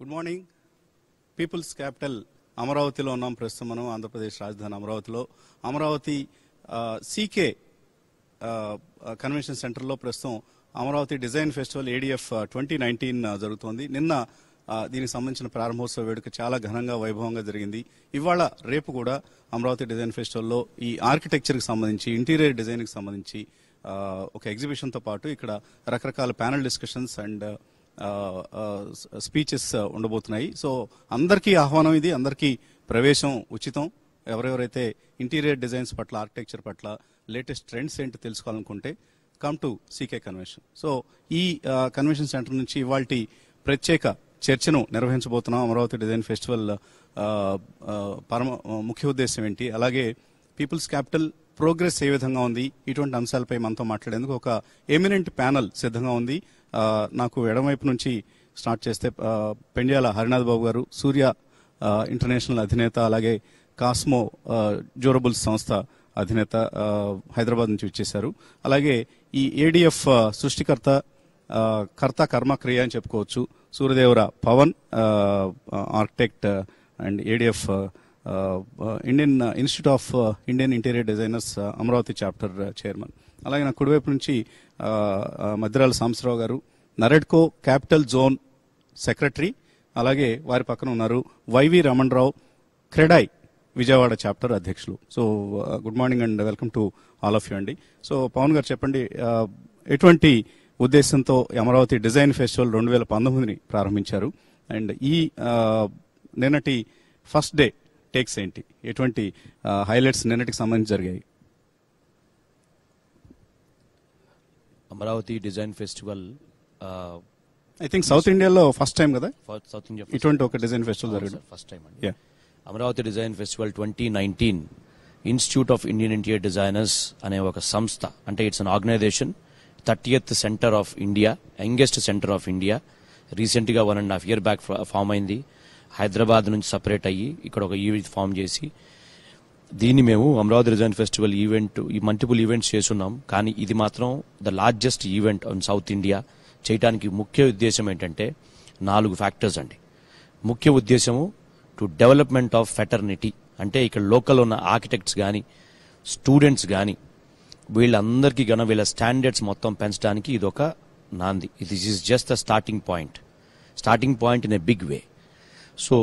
Good morning peoples capital అమరావతిలో ఉన్నాం ప్రస్తుతం మనం ఆంధ్రప్రదేశ్ రాజధాని అమరావతిలో అమరావతి సీకే కన్వెన్షన్ సెంటర్లో ప్రస్తుతం Amaravati design festival ADF twenty nineteen జరుగుతోంది నిన్న ఆ, దీనికి సంబంధించిన ప్రారంభోత్సవ వేడుక చాలా ఘనంగా వైభవంగా జరిగింది ఇవాళ రేపు కూడా అమరావతి డిజైన్ ఫెస్టివల్లో ఈ ఆర్కిటెక్చర్కి సంబంధించి ఇంటీరియర్ డిజైన్కి సంబంధించి ఆ, ఒక ఎగ్జిబిషన్తో పాటు ఇక్కడ రకరకాల ప్యానల్ డిస్కషన్స్ అండ్ స్పీచెస్ ఉండబోతున్నాయి సో అందరికీ ఆహ్వానం ఇది అందరికీ ప్రవేశం ఉచితం ఎవరెవరైతే ఇంటీరియర్ డిజైన్స్ పట్ల ఆర్కిటెక్చర్ పట్ల లేటెస్ట్ ట్రెండ్స్ ఏంటో తెలుసుకోవాలనుకుంటే come to CK convention so ఈ కన్వెన్షన్ సెంటర్ నుంచి ఇవాళ ప్రత్యేక చర్చను నిర్వహించబోతున్నాం అమరావతి డిజైన్ ఫెస్టివల్ ఆ, ఆ, పరమ ముఖ్య ఉద్దేశం ఏంటి అలాగే పీపుల్స్ క్యాపిటల్ ప్రోగ్రెస్ ఏ విధంగా ఉంది ఇటువంటి అంశాలపై మనతో మాట్లాడేందుకు ఒక ఎమినెంట్ ప్యానల్ సిద్ధంగా ఉంది ఆ, నాకు ఎడమవైపు నుంచి స్టార్ట్ చేస్తే ఆ, పెండ్యాల హరినాథ్ బాబు గారు సూర్య ఆ, ఇంటర్నేషనల్ అధినేత అలాగే కాస్మో ఆ, డ్యూరబుల్స్ సంస్థ అధినేత ఆ, హైదరాబాద్ నుంచి వచ్చేశారు అలాగే ఈ ఏడిఎఫ్ ఆ, సృష్టికర్త ఆ, కర్త కర్మ క్రియ అని చెప్పుకోవచ్చు సూర్యదేవర పవన్ ఆ, ఆర్కిటెక్ట్ అండ్ ఏడిఎఫ్ ఆ, Indian institute of Indian interior designers Amaravati chapter chairman అలాగే నా కుడివైపు నుంచి ఆ, ఆ, మద్దిరాల సాంబశివరావు గారు నరెడ్కో క్యాపిటల్ జోన్ సెక్రటరీ అలాగే వారి పక్కన ఉన్నారు వైవి రమణరావు క్రెడాయ్ విజయవాడ చాప్టర్ అధ్యక్షులు so good morning and welcome to all of you అండి సో పవన్ గారు చెప్పండి ఆ, ఎటువంటి ఉద్దేశంతో ఈ అమరావతి డిజైన్ ఫెస్టివల్ రెండు వేల పంతొమ్మిదిని ప్రారంభించారు అండ్ ఈ ఆ, నిన్నటి ఫస్ట్ డే టేక్స్ ఏంటి ఎటువంటి హైలైట్స్ నిన్నటికి సంబంధించి జరిగాయి Amaravati design festival I think south ఇండియాలో ఫస్ట్ టైం కదా సౌత్ ఇండియా ఇటువంటి ఒక డిజైన్ ఫెస్టివల్ జరగడం ఫస్ట్ టైం అండి Yeah. Amaravati design festival twenty nineteen institute of Indian interior designers అనే ఒక సంస్థ అంటే it's an organisation thirtieth centre of India youngest centre of India రీసెంట్గా one and half year back form అయింది హైదరాబాద్ నుంచి separate అయ్యి ఇక్కడ ఒక ఈవెంట్ ఫామ్ చేసి దీన్ని మేము అమరావతి డిజైన్ ఫెస్టివల్ ఈవెంట్ ఈ మల్టిపుల్ ఈవెంట్స్ చేస్తున్నాం కానీ ఇది మాత్రం the largest event on south India చేయడానికి ముఖ్య ఉద్దేశం ఏంటంటే నాలుగు ఫ్యాక్టర్స్ అండి ముఖ్య ఉద్దేశము టు డెవలప్మెంట్ ఆఫ్ ఫెటర్నిటీ అంటే ఇక్కడ లోకల్ ఉన్న ఆర్కిటెక్ట్స్ కానీ స్టూడెంట్స్ కానీ వీళ్ళందరికీ గన వీళ్ళ స్టాండర్డ్స్ మొత్తం పెంచడానికి ఇది ఒక నాంది ఇది is just the starting point starting point in a big way so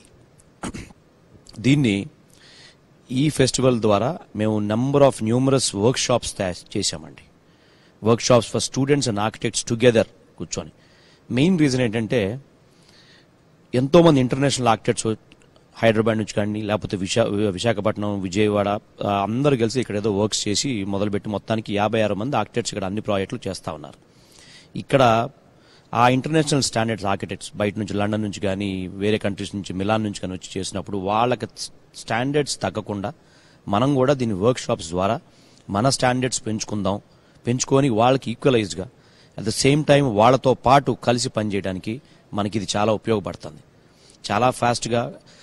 దీన్ని ఈ ఫెస్టివల్ ద్వారా మేము number of numerous workshops చేశామండి workshops for students and architects together కూర్చొని మెయిన్ రీజన్ ఏంటంటే ఎంతో మంది ఇంటర్నేషనల్ ఆర్కిటెక్ట్స్ హైదరాబాద్ నుంచి కానీ లేకపోతే విశా విశాఖపట్నం విజయవాడ ఆ, అందరూ కలిసి ఇక్కడ ఏదో వర్క్స్ చేసి మొదలుపెట్టి మొత్తానికి యాభై ఆరు మంది ఆర్కిటెక్ట్స్ ఇక్కడ అన్ని ప్రాజెక్టులు చేస్తా ఉన్నారు ఇక్కడ ఆ ఇంటర్నేషనల్ స్టాండర్డ్స్ ఆర్కిటెక్ట్స్ బయట నుంచి లండన్ నుంచి కానీ వేరే కంట్రీస్ నుంచి మిలాన్ నుంచి కానీ వచ్చి చేసినప్పుడు వాళ్ళకి స్టాండర్డ్స్ తగ్గకుండా మనం కూడా దీని వర్క్ షాప్స్ ద్వారా మన స్టాండర్డ్స్ పెంచుకుందాం పెంచుకొని వాళ్ళకి ఈక్వలైజ్గా అట్ ద సేమ్ టైం వాళ్ళతో పాటు కలిసి పనిచేయడానికి మనకి ఇది చాలా ఉపయోగపడుతుంది చాలా ఫాస్ట్గా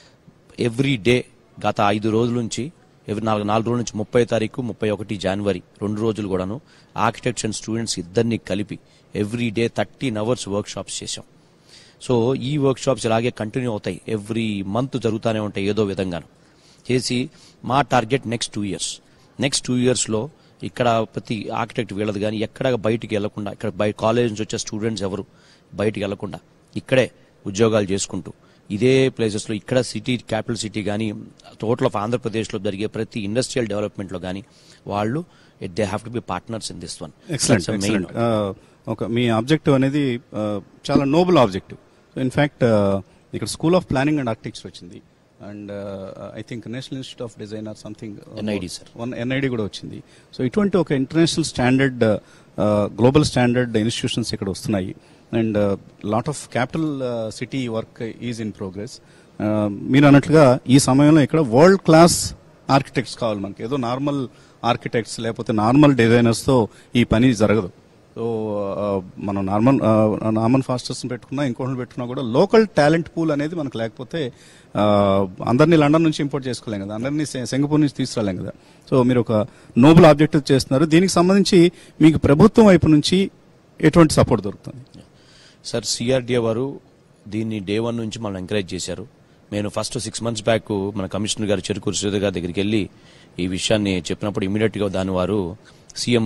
ఎవ్రీ డే గత ఐదు రోజుల నుంచి ఎవ్రీ నాలుగు నాలుగు రోజుల నుంచి ముప్పై తారీఖు ముప్పై ఒకటి జనవరి రెండు రోజులు కూడాను ఆర్కిటెక్ట్స్ అండ్ స్టూడెంట్స్ ఇద్దరిని కలిపి every day thirteen hours workshops చేశాం సో ఈ వర్క్ షాప్స్ ఇలాగే కంటిన్యూ అవుతాయి ఎవ్రీ మంత్ జరుగుతూనే ఉంటాయి ఏదో విధంగాను చేసి మా target next two years next two ఇయర్స్లో ఇక్కడ ప్రతి ఆర్కిటెక్ట్ వీళ్ళది కానీ ఎక్కడ బయటికి వెళ్లకుండా ఇక్కడ బయట కాలేజ్ నుంచి వచ్చే స్టూడెంట్స్ ఎవరు బయటికి వెళ్లకుండా ఇక్కడే ఉద్యోగాలు చేసుకుంటూ ఇదే ప్లేసెస్లో ఇక్కడ సిటీ క్యాపిటల్ సిటీ కానీ టోటల్ ఆఫ్ ఆంధ్రప్రదేశ్లో జరిగే ప్రతి ఇండస్ట్రియల్ డెవలప్మెంట్లో కానీ వాళ్ళు they have to be partners in this one excellent excellent ఒక మీ ఆబ్జెక్టివ్ అనేది ఆ, చాలా నోబుల్ ఆబ్జెక్టివ్ ఇన్ఫాక్ట్ ఇక్కడ school of planning and architecture వచ్చింది and I think national institute of design or something NID, sir. One NID కూడా వచ్చింది so ఇటువంటి ఒక international standard global standard institutions ఇక్కడ వస్తున్నాయి and lot of capital city work is in progress మీరు అన్నట్లుగా ఈ సమయంలో ఇక్కడ వరల్డ్ క్లాస్ ఆర్కిటెక్ట్స్ కావాలి మనకి ఏదో నార్మల్ ఆర్కిటెక్ట్స్ లేకపోతే నార్మల్ డిజైనర్స్తో ఈ పని జరగదు సో ఆ, మనం నార్మల్ నార్మల్ ఫాస్టర్స్ పెట్టుకున్నా ఇంకోటి పెట్టుకున్నా కూడా లోకల్ టాలెంట్ పూల్ అనేది మనకు లేకపోతే ఆ, అందరినీ లండన్ నుంచి ఇంపోర్ట్ చేసుకోలేం కదా అందరినీ సె- సింగపూర్ నుంచి తీసుకురాలేం కదా సో మీరు ఒక నోబుల్ ఆబ్జెక్టివ్ చేస్తున్నారు దీనికి సంబంధించి మీకు ప్రభుత్వం వైపు నుంచి ఎటువంటి సపోర్ట్ దొరుకుతుంది సార్ సిఆర్డిఏ వారు దీన్ని డే వన్ నుంచి మనం ఎంకరేజ్ చేశారు నేను ఫస్ట్ సిక్స్ మంత్స్ బ్యాక్ మన కమిషనర్ గారు చెరుకూరు శ్రీధర్ గారి దగ్గరికి వెళ్ళి ఈ విషయాన్ని చెప్పినప్పుడు ఇమీడియట్ గా దాని వారు CM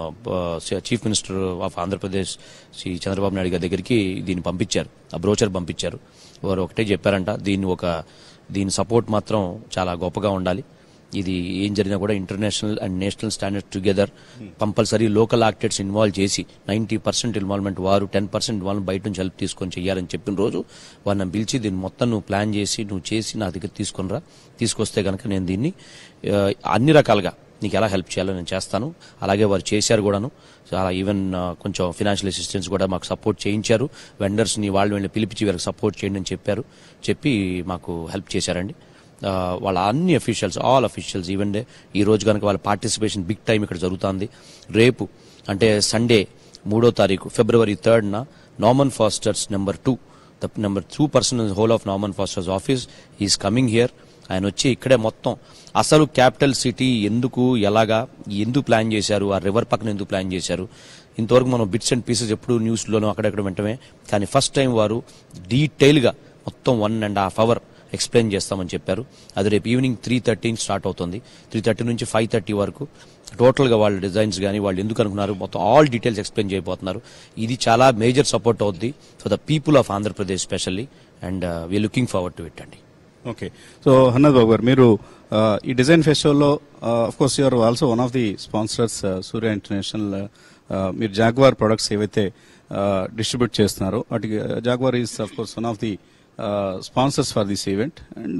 chief minister of Andhra Pradesh Shri Chandrababu Naidu గారి దగ్గరికి దీన్ని పంపించారు ఆ బ్రోచర్ పంపించారు వారు ఒకటే చెప్పారంట దీన్ని ఒక దీని సపోర్ట్ మాత్రం చాలా గొప్పగా ఉండాలి ఇది ఏం జరిగినా కూడా international and national standard together compulsory local actors involve చేసి నైంటీ పర్సెంట్ ఇన్వాల్వ్మెంట్ వారు టెన్ పర్సెంట్ ఇన్వాల్వ్ బయట నుంచి హెల్ప్ తీసుకొని చెయ్యాలని చెప్పిన రోజు వారిని పిలిచి దీన్ని మొత్తం నువ్వు ప్లాన్ చేసి నువ్వు చేసి నా దగ్గర తీసుకొని రా తీసుకొస్తే కనుక నేను దీన్ని ఆ, అన్ని రకాలుగా నీకు ఎలా హెల్ప్ చేయాలో నేను చేస్తాను అలాగే వారు చేశారు కూడాను చాలా ఈవెన్ ఆ, కొంచెం ఫినాన్షియల్ అసిస్టెన్స్ కూడా మాకు సపోర్ట్ చేయించారు వెండర్స్ ని వాళ్ళు వీళ్ళని పిలిపించి వీరికి సపోర్ట్ చేయండి అని చెప్పారు చెప్పి మాకు హెల్ప్ చేశారండి ఆ, వాళ్ళ అన్ని officials all officials even day ఈ రోజు కనుక వాళ్ళ పార్టిసిపేషన్ బిగ్ టైం ఇక్కడ జరుగుతుంది రేపు అంటే సండే మూడో తారీఖు ఫిబ్రవరి థర్డ్న Naman pastors number two the number two person whole of Naman pastors office is coming here ఆయన వచ్చి ఇక్కడే మొత్తం అసలు క్యాపిటల్ సిటీ ఎందుకు ఎలాగా ఎందుకు ప్లాన్ చేశారు ఆ రివర్ పక్కన ఎందుకు ప్లాన్ చేశారు ఇంతవరకు మనం బిట్స్ అండ్ పీసెస్ ఎప్పుడు న్యూస్లోనూ అక్కడెక్కడ వింటమే కానీ ఫస్ట్ టైం వారు డీటెయిల్గా మొత్తం one and half hour explain చేస్తామని చెప్పారు అది రేపు ఈవినింగ్ త్రీ థర్టీన్ స్టార్ట్ అవుతుంది త్రీ థర్టీ నుంచి ఫైవ్ థర్టీ వరకు టోటల్గా వాళ్ళ డిజైన్స్ కానీ వాళ్ళు ఎందుకు అనుకున్నారు మొత్తం ఆల్ డీటెయిల్స్ ఎక్స్ప్లెయిన్ చేయబోతున్నారు ఇది చాలా మేజర్ సపోర్ట్ అవుద్ది for the people of Andhra Pradesh specially and we are looking forward to it అండి ఓకే సో హన్నద్ బాబు గారు మీరు ఆ, ఈ డిజైన్ ఫెస్టివల్లో of course you are also one of the sponsors Surya international మీరు జాగ్వార్ ప్రొడక్ట్స్ ఏవైతే డిస్ట్రిబ్యూట్ చేస్తున్నారో వాటికి Jaguar is of course one of the sponsors for this event and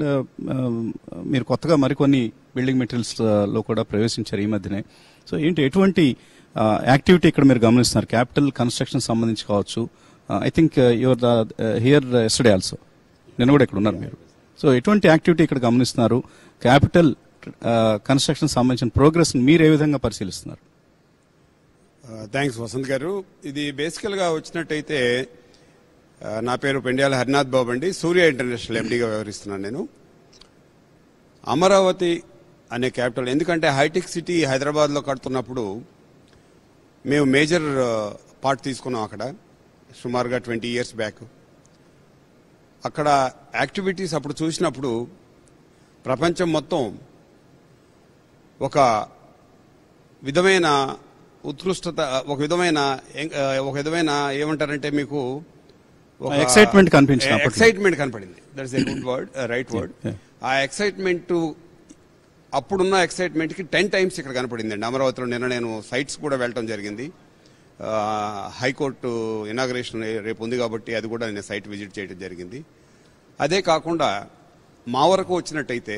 మీరు కొత్తగా మరికొన్ని బిల్డింగ్ మెటీరియల్స్ లో కూడా ప్రవేశించారు ఈ మధ్యనే సో ఏంటి ఎటువంటి యాక్టివిటీ ఇక్కడ మీరు గమనిస్తున్నారు క్యాపిటల్ కన్స్ట్రక్షన్ సంబంధించి కావచ్చు I think your the here yesterday also నిన్న కూడా ఇక్కడ ఉన్నారు మీరు సో ఎటువంటి యాక్టివిటీ ఇక్కడ గమనిస్తున్నారు క్యాపిటల్ కన్స్ట్రక్షన్ సంబంధించిన ప్రోగ్రెస్ మీరు ఏ విధంగా పరిశీలిస్తున్నారు థ్యాంక్స్ వసంత్ గారు ఇది బేసికల్ గా వచ్చినట్టయితే ఆ, నా పేరు పెండ్యాల హరినాథ్ బాబు అండి సూర్య ఇంటర్నేషనల్ ఎండీగా వ్యవహరిస్తున్నాను నేను అమరావతి అనే క్యాపిటల్ ఎందుకంటే హైటెక్ సిటీ హైదరాబాద్ లో కడుతున్నప్పుడు మేము మేజర్ పార్ట్ తీసుకున్నాం అక్కడ సుమారుగా ట్వంటీ ఇయర్స్ బ్యాక్ అక్కడ యాక్టివిటీస్ అప్పుడు చూసినప్పుడు ప్రపంచం మొత్తం ఒక విధమైన ఉత్కృష్టత ఒక విధమైన ఎం- ఒక విధమైన ఏమంటారంటే మీకు ఒక- Excitement కనిపించింది అప్పట్లో. ఎక్సైట్మెంట్ కనపడింది that's a good word right word Yeah. ఆ ఎక్సైట్మెంట్ అప్పుడున్న ఎక్సైట్మెంట్ కి టెన్ టైమ్స్ ఇక్కడ కనపడింది అండి అమరావతిలో నిన్న నేను సైట్స్ కూడా వెళ్ళటం జరిగింది ఆ, హైకోర్టు ఇనాగ్రేషన్ రేపు ఉంది కాబట్టి అది కూడా నేను సైట్ విజిట్ చేయడం జరిగింది అదే కాకుండా మా వరకు వచ్చినట్టయితే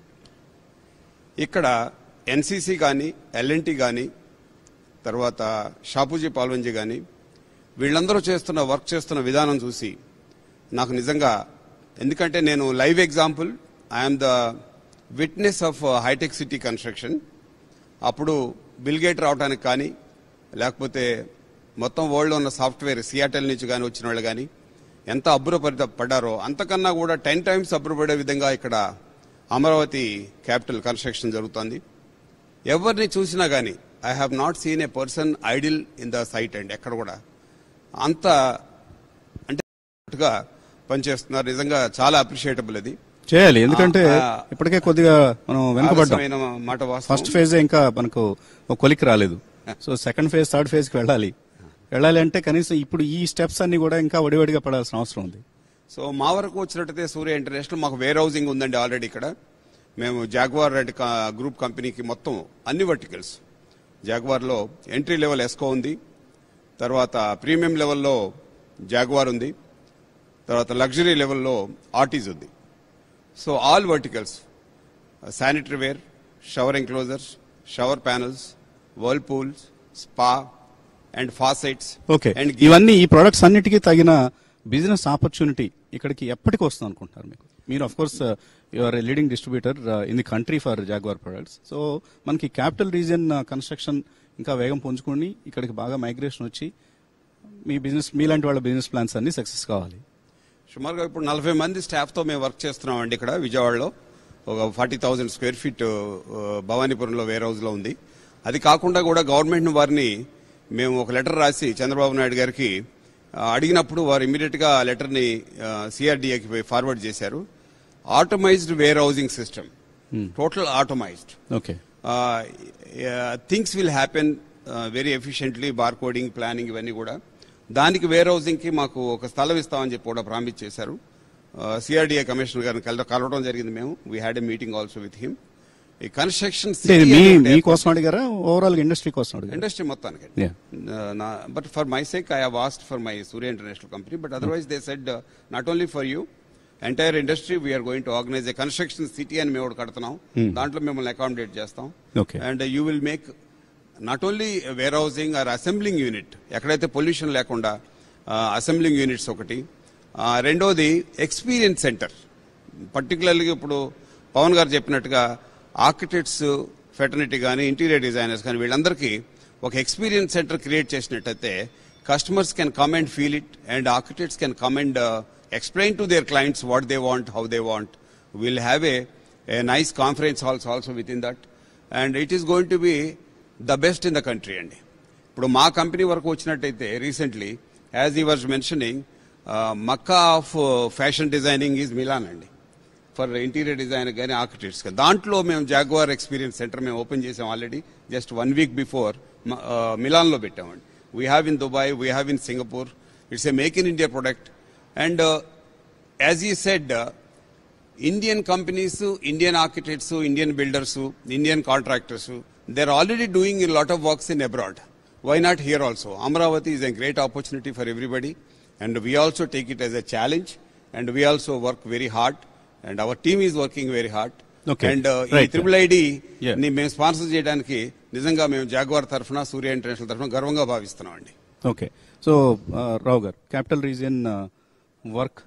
ఇక్కడ ఎన్సీసీ కానీ ఎల్ఎన్టీ కానీ తర్వాత షాపూజీ పాల్వంజీ కానీ వీళ్ళందరూ చేస్తున్న వర్క్ చేస్తున్న విధానం చూసి నాకు నిజంగా ఎందుకంటే నేను live example I'm the witness of hitech city construction అప్పుడు బిల్గేట్ రావడానికి కానీ లేకపోతే మొత్తం వరల్డ్లో ఉన్న సాఫ్ట్వేర్ సియాటెల్ నుంచి కానీ వచ్చిన వాళ్ళు కానీ ఎంత అబ్బురపరి పడ్డారో అంతకన్నా కూడా టెన్ టైమ్స్ అబ్బురపడే విధంగా ఇక్కడ అమరావతి క్యాపిటల్ కన్స్ట్రక్షన్ జరుగుతుంది ఎవరిని చూసినా కానీ I have not seen a person idle in the site and ఎక్కడ కూడా అంత అంటే గా పనిచేస్తున్నారు నిజంగా చాలా అప్రిషియేటబుల్ అది చేయాలి ఎందుకంటే ఆ, ఇప్పటికే కొద్దిగా మనం వెనుకబడ్డాం ఆలస్యమైన మాట వాస్తవం. ఫస్ట్ ఫేజ్ ఇంకా మనకు ఒక కొలికి రాలేదు so second phase third phase కి వెళ్ళాలి వెళ్ళాలి అంటే కనీసం ఇప్పుడు ఈ స్టెప్స్ అన్ని కూడా ఇంకా వడివడిగా పడాల్సిన అవసరం ఉంది సో మా వరకు వచ్చినట్టయితే సూర్య ఇంటర్నేషనల్ మాకు వేర్ హౌసింగ్ ఉందండి ఆల్రెడీ ఇక్కడ మేము జాగ్వార్ రెడ్ కా- గ్రూప్ కంపెనీకి మొత్తం అన్ని వర్టికల్స్ జాగ్వార్లో ఎంట్రీ లెవెల్ ఎస్కో ఉంది తర్వాత ప్రీమియం లెవెల్లో జాగ్వార్ ఉంది తర్వాత లగ్జరీ లెవెల్లో ఆర్టీస్ ఉంది so all verticals sanitary ware shower enclosures shower panels whirlpools spa and faucets okay ఇవన్నీ ఈ ప్రొడక్ట్స్ అన్నిటికీ తగిన బిజినెస్ ఆపర్చునిటీ ఇక్కడికి ఎప్పటికి వస్తుంది అనుకుంటున్నారు మీకు మీరు of course your leading distributor in the country for Jaguar products so మనకి క్యాపిటల్ రీజియన్ కన్స్ట్రక్షన్ ఇంకా వేగం పుంజుకొని ఇక్కడికి బాగా మైగ్రేషన్ వచ్చి మీ బిజినెస్ మీలాంటి వాళ్ళ బిజినెస్ ప్లాన్స్ అన్ని సక్సెస్ కావాలి సుమారుగా ఇప్పుడు నలభై మంది స్టాఫ్ తో మేము వర్క్ చేస్తున్నాం అండి ఇక్కడ విజయవాడలో ఒక ఫార్టీ థౌజండ్ స్క్వేర్ ఫీట్ భవానీపురంలో వేర్ హౌస్ లో ఉంది అది కాకుండా కూడా గవర్నమెంట్ వారిని మేము ఒక లెటర్ రాసి చంద్రబాబు నాయుడు గారికి ఆ, అడిగినప్పుడు వారు ఇమీడియట్ గా లెటర్ ని సిఆర్డిఏకి ఫార్వర్డ్ చేశారు automised warehousing system total automised okay things will happen very efficiently bar coding planning ఇవన్నీ కూడా దానికి వేర్ హౌసింగ్ కి మాకు ఒక స్థలం ఇస్తామని చెప్పి కూడా ప్రామిస్ చేశారు సిఆర్డిఏ కమిషనర్ గారిని కల- కలవడం జరిగింది మేము we had a meeting also with him ఈ కన్స్ట్రక్షన్ అంటే ఇది మీ మీకోసం అడిగారా ఓవరాల్ ఇండస్ట్రీ కోసం అడిగారా ఇండస్ట్రీ మొత్తానికి Yeah. But for my sake I have asked for my Surya international company but otherwise they said not only for you entire industry we're going to organise a construction city అని మేము ఒకటి కడుతున్నాం దాంట్లో మిమ్మల్ని accommodate చేస్తాం Okay. And you will make not only warehousing or assembling unit ఎక్కడైతే pollution లేకుండా assembling units ఒకటి ఆ, రెండోది ఎక్స్పీరియన్స్ సెంటర్ పర్టికులర్లీ ఇప్పుడు పవన్ గారు చెప్పినట్టుగా ఆర్కిటెక్ట్స్ ఫెటర్నిటీ కానీ ఇంటీరియర్ డిజైనర్స్ కానీ వీళ్ళందరికీ ఒక ఎక్స్పీరియన్స్ సెంటర్ క్రియేట్ చేసినట్టయితే customers can come and feel it and architects can come and explain to their clients what they want how they want will have a a nice conference halls also within that and it is going to be the best in the country అండి ఇప్పుడు మా company వరకు వచ్చినట్టయితే recently as he was mentioning Mecca of fashion designing is Milan అండి for interior design కానీ architects కానీ దాంట్లో మేము జాగ్వార్ ఎక్స్పీరియన్స్ సెంటర్ మేము ఓపెన్ చేసాం already just one week before మిలాన్లో పెట్టామండి we have in Dubai we have in Singapore it's a make in India product and as he said Indian companies Indian architects Indian builders Indian contractors they are already doing in lot of works in abroad why not here also Amaravati is a great opportunity for everybody and we also take it as a challenge and we also work very hard and our team is working very hard Okay. And ఈ Right. Triple ID Yeah. ని మేము sponsor చేయడానికి నిజంగా మేము jaguar తరఫున సూర్య international తరఫున గర్వంగా భావిస్తున్నాం అండి okay so Rao garu capital region work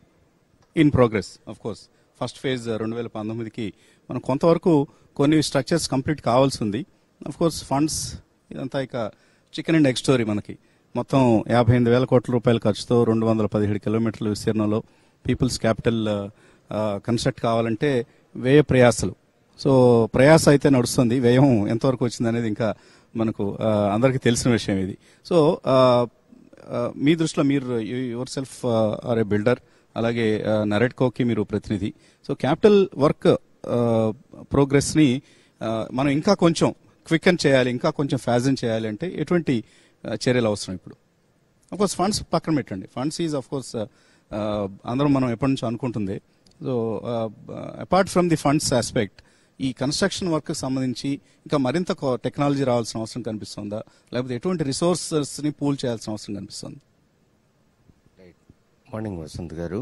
in progress of course first phase రెండు వేల పంతొమ్మిదికి మనం కొంతవరకు కొన్ని స్ట్రక్చర్స్ కంప్లీట్ కావాల్సి ఉంది ఆఫ్ కోర్స్ ఫండ్స్ ఇదంతా ఇక చికెన్ అండ్ ఎగ్ స్టోరీ మనకి మొత్తం యాభై ఎనిమిది వేల కోట్ల రూపాయల ఖర్చుతో రెండు వందల పదిహేడు కిలోమీటర్ల విస్తీర్ణంలో పీపుల్స్ క్యాపిటల్ కన్స్ట్రక్ట్ కావాలంటే వ్యయ ప్రయాసలు సో ప్రయాస అయితే నడుస్తుంది వ్యయం ఎంతవరకు వచ్చింది అనేది ఇంకా మనకు ఆ, అందరికీ తెలిసిన విషయం ఇది సో ఆ, ఆ, మీ దృష్టిలో మీరు yourself are a builder అలాగే నరెట్కోకి మీరు ప్రతినిధి సో క్యాపిటల్ వర్క్ ప్రోగ్రెస్ ని ఆ, మనం ఇంకా కొంచెం క్విక్ అండ్ చేయాలి ఇంకా కొంచెం ఫ్యాజన్ చేయాలి అంటే ఎటువంటి ఆ, చర్యలు అవసరం ఇప్పుడు అఫ్ కోర్స్ ఫండ్స్ పక్కన పెట్టండి ఫండ్స్ ఈజ్ అఫ్ కోర్స్ అందరం మనం ఎప్పటి నుంచో అనుకుంటుంది so apart from the funds aspect ఈ కన్స్ట్రక్షన్ వర్క్ సంబంధించి ఇంకా మరింత టెక్నాలజీ రావాల్సిన అవసరం కనిపిస్తుందా లేకపోతే ఎటువంటి రిసోర్సెస్ ని పూల్ చేయాల్సిన అవసరం కనిపిస్తుంది మార్నింగ్ వసంత్ గారు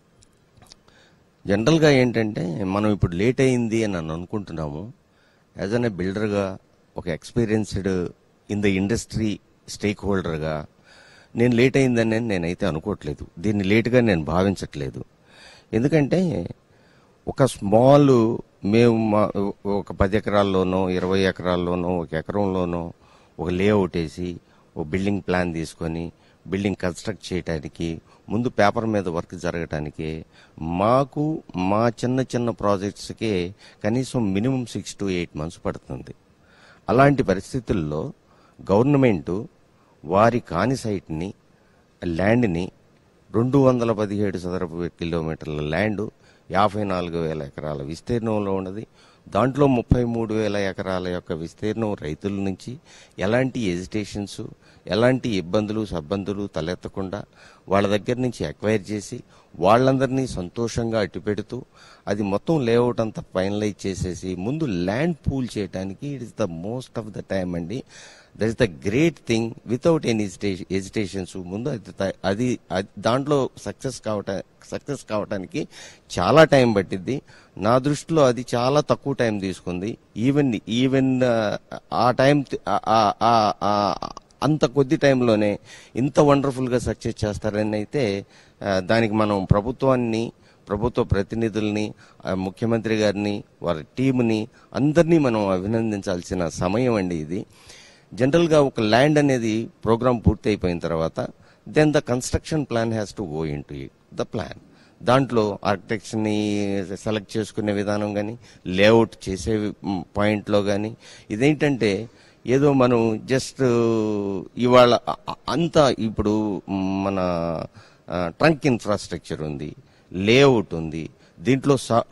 జనరల్గా ఏంటంటే మనం ఇప్పుడు లేట్ అయింది అని అని అనుకుంటున్నాము యాజ్ అన్ ఏ బిల్డర్గా ఒక experienced in the industry stake హోల్డర్గా నేను లేట్ అయిందని నేనైతే అనుకోవట్లేదు దీన్ని లేట్గా నేను భావించట్లేదు ఎందుకంటే ఒక స్మాల్ మేము మా- ఒక పది ఎకరాల్లోనో ఇరవై ఎకరాల్లోనో ఒక ఎకరంలోనో ఒక లేఅవుట్ వేసి ఒక బిల్డింగ్ ప్లాన్ తీసుకొని బిల్డింగ్ కన్స్ట్రక్ట్ చేయడానికి ముందు పేపర్ మీద వర్క్ జరగటానికి మాకు మా చిన్న చిన్న ప్రాజెక్ట్స్కే కనీసం minimum six to eight months పడుతుంది అలాంటి పరిస్థితుల్లో గవర్నమెంట్ వారి కాని సైట్ని ల్యాండ్ని రెండు వందల పదిహేడు చదరపు కిలోమీటర్ల ల్యాండ్ యాభై నాలుగు వేల ఎకరాల విస్తీర్ణంలో ఉన్నది దాంట్లో ముప్పై మూడు వేల ఎకరాల యొక్క విస్తీర్ణం రైతుల నుంచి ఎలాంటి ఎజిటేషన్స్ ఎలాంటి ఇబ్బందులు సబ్బందులు తలెత్తకుండా వాళ్ళ దగ్గర నుంచి ఎక్వైర్ చేసి వాళ్ళందరినీ సంతోషంగా అట్టిపెడుతూ అది మొత్తం లేఅవుట్ అంతా ఫైనలైజ్ చేసేసి ముందు ల్యాండ్ పూల్ చేయడానికి it is the most of the time అండి that is the great thing without any agitations ముందు అది త- అది అది- దాంట్లో సక్సెస్ కావట సక్సెస్ కావటానికి చాలా టైం పట్టింది నా దృష్టిలో అది చాలా తక్కువ టైం తీసుకుంది ఈవెన్ ఈవెన్ ఆ టైం తి- ఆ- ఆ- ఆ- ఆ- అంత కొద్ది టైంలోనే ఇంత వండర్ఫుల్గా సక్సెస్ చేస్తారని అయితే ఆ, దానికి మనం ప్రభుత్వాన్ని ప్రభుత్వ ప్రతినిధుల్ని ఆ, ముఖ్యమంత్రి గారిని వారి టీంని అందరినీ మనం అభినందించాల్సిన సమయం అండి ఇది జనరల్గా ఒక ల్యాండ్ అనేది ప్రోగ్రామ్ పూర్తి అయిపోయిన తర్వాత then the construction plan has to go into the plan దాంట్లో ఆర్కిటెక్ట్ని సెలెక్ట్ చేసుకునే విధానం కానీ లేఅవుట్ చేసే పాయింట్లో కానీ ఇదేంటంటే ఏదో మనం జస్ట్ ఇవాళ అ- అ- అంతా ఇప్పుడు మన ట్రంక్ ఇన్ఫ్రాస్ట్రక్చర్ ఉంది లేఅవుట్ ఉంది దీంట్లో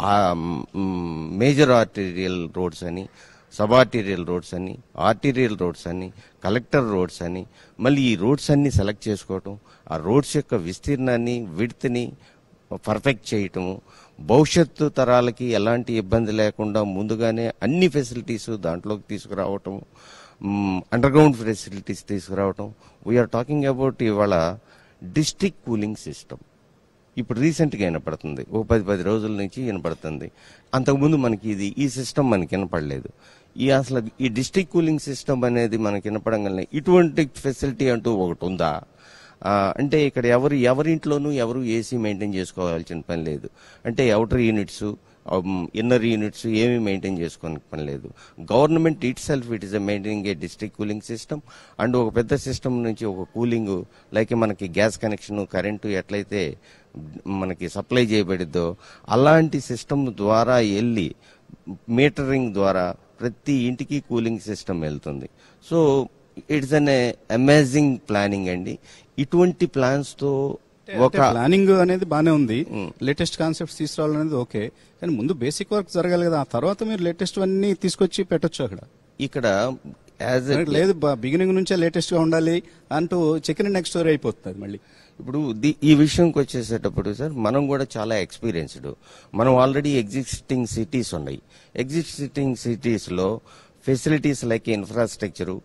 మేజర్ ఆర్టీరియల్ రోడ్స్ అని సబ్ ఆర్టీరియల్ రోడ్స్ అని ఆర్టీరియల్ రోడ్స్ అని కలెక్టర్ రోడ్స్ అని మళ్ళీ ఈ రోడ్స్ అన్ని సెలెక్ట్ చేసుకోవటం ఆ రోడ్స్ యొక్క విస్తీర్ణాన్ని విడ్త్ని పర్ఫెక్ట్ చేయటము భవిష్యత్తు తరాలకి ఎలాంటి ఇబ్బంది లేకుండా ముందుగానే అన్ని ఫెసిలిటీస్ దాంట్లోకి తీసుకురావటం అండర్ గ్రౌండ్ ఫెసిలిటీస్ తీసుకురావటం వీఆర్ టాకింగ్ అబౌట్ ఇవాళ డిస్ట్రిక్ట్ కూలింగ్ సిస్టమ్ ఇప్పుడు రీసెంట్గా వినపడుతుంది ఓ పది పది రోజుల నుంచి వినపడుతుంది అంతకుముందు మనకి ఇది ఈ సిస్టమ్ మనకి వినపడలేదు ఈ అసలు ఈ డిస్ట్రిక్ట్ కూలింగ్ సిస్టమ్ అనేది మనకి వినపడంగానే ఇటువంటి ఫెసిలిటీ అంటూ ఒకటి ఉందా ఆ, అంటే ఇక్కడ ఎవరు ఎవరింట్లోనూ ఎవరు ఏసీ మెయింటైన్ చేసుకోవాల్సిన పని లేదు అంటే అవుటర్ యూనిట్స్ ఇన్నర్ యూనిట్స్ ఏమీ మెయింటైన్ చేసుకోని పని లేదు government itself it is maintaining a district cooling system and ఒక పెద్ద సిస్టమ్ నుంచి ఒక కూలింగ్ లైక్ మనకి గ్యాస్ కనెక్షన్ కరెంటు ఎట్లయితే మనకి సప్లై చేయబడిద్దో అలాంటి సిస్టమ్ ద్వారా వెళ్ళి మీటరింగ్ ద్వారా ప్రతి ఇంటికి కూలింగ్ సిస్టమ్ వెళ్తుంది so it's an amazing planning అండి ఇటువంటి ప్లాన్స్ తో ఒక ప్లానింగ్ అనేది బానే ఉంది లేటెస్ట్ కాన్సెప్ట్స్ తీసుకురావాలనేది అనేది ఓకే కానీ ముందు బేసిక్ వర్క్ జరగాలి కదా ఆ తర్వాత మీరు లేటెస్ట్ అన్ని తీసుకొచ్చి పెట్టొచ్చు అక్కడ ఇక్కడ యాజ్ లేదు బిగినింగ్ నుంచే లేటెస్ట్ గా ఉండాలి అంటూ చెక్కిన నెక్స్ట్ స్టోరీ అయిపోతుంది మళ్ళీ ఇప్పుడు ది- ఈ విషయంకి వచ్చేసేటప్పుడు సార్ మనం కూడా చాలా ఎక్స్పీరియన్స్డ్ మనం ఆల్రెడీ ఎగ్జిస్టింగ్ సిటీస్ ఉన్నాయి ఎగ్జిస్టింగ్ సిటీస్ లో facilities like infrastructure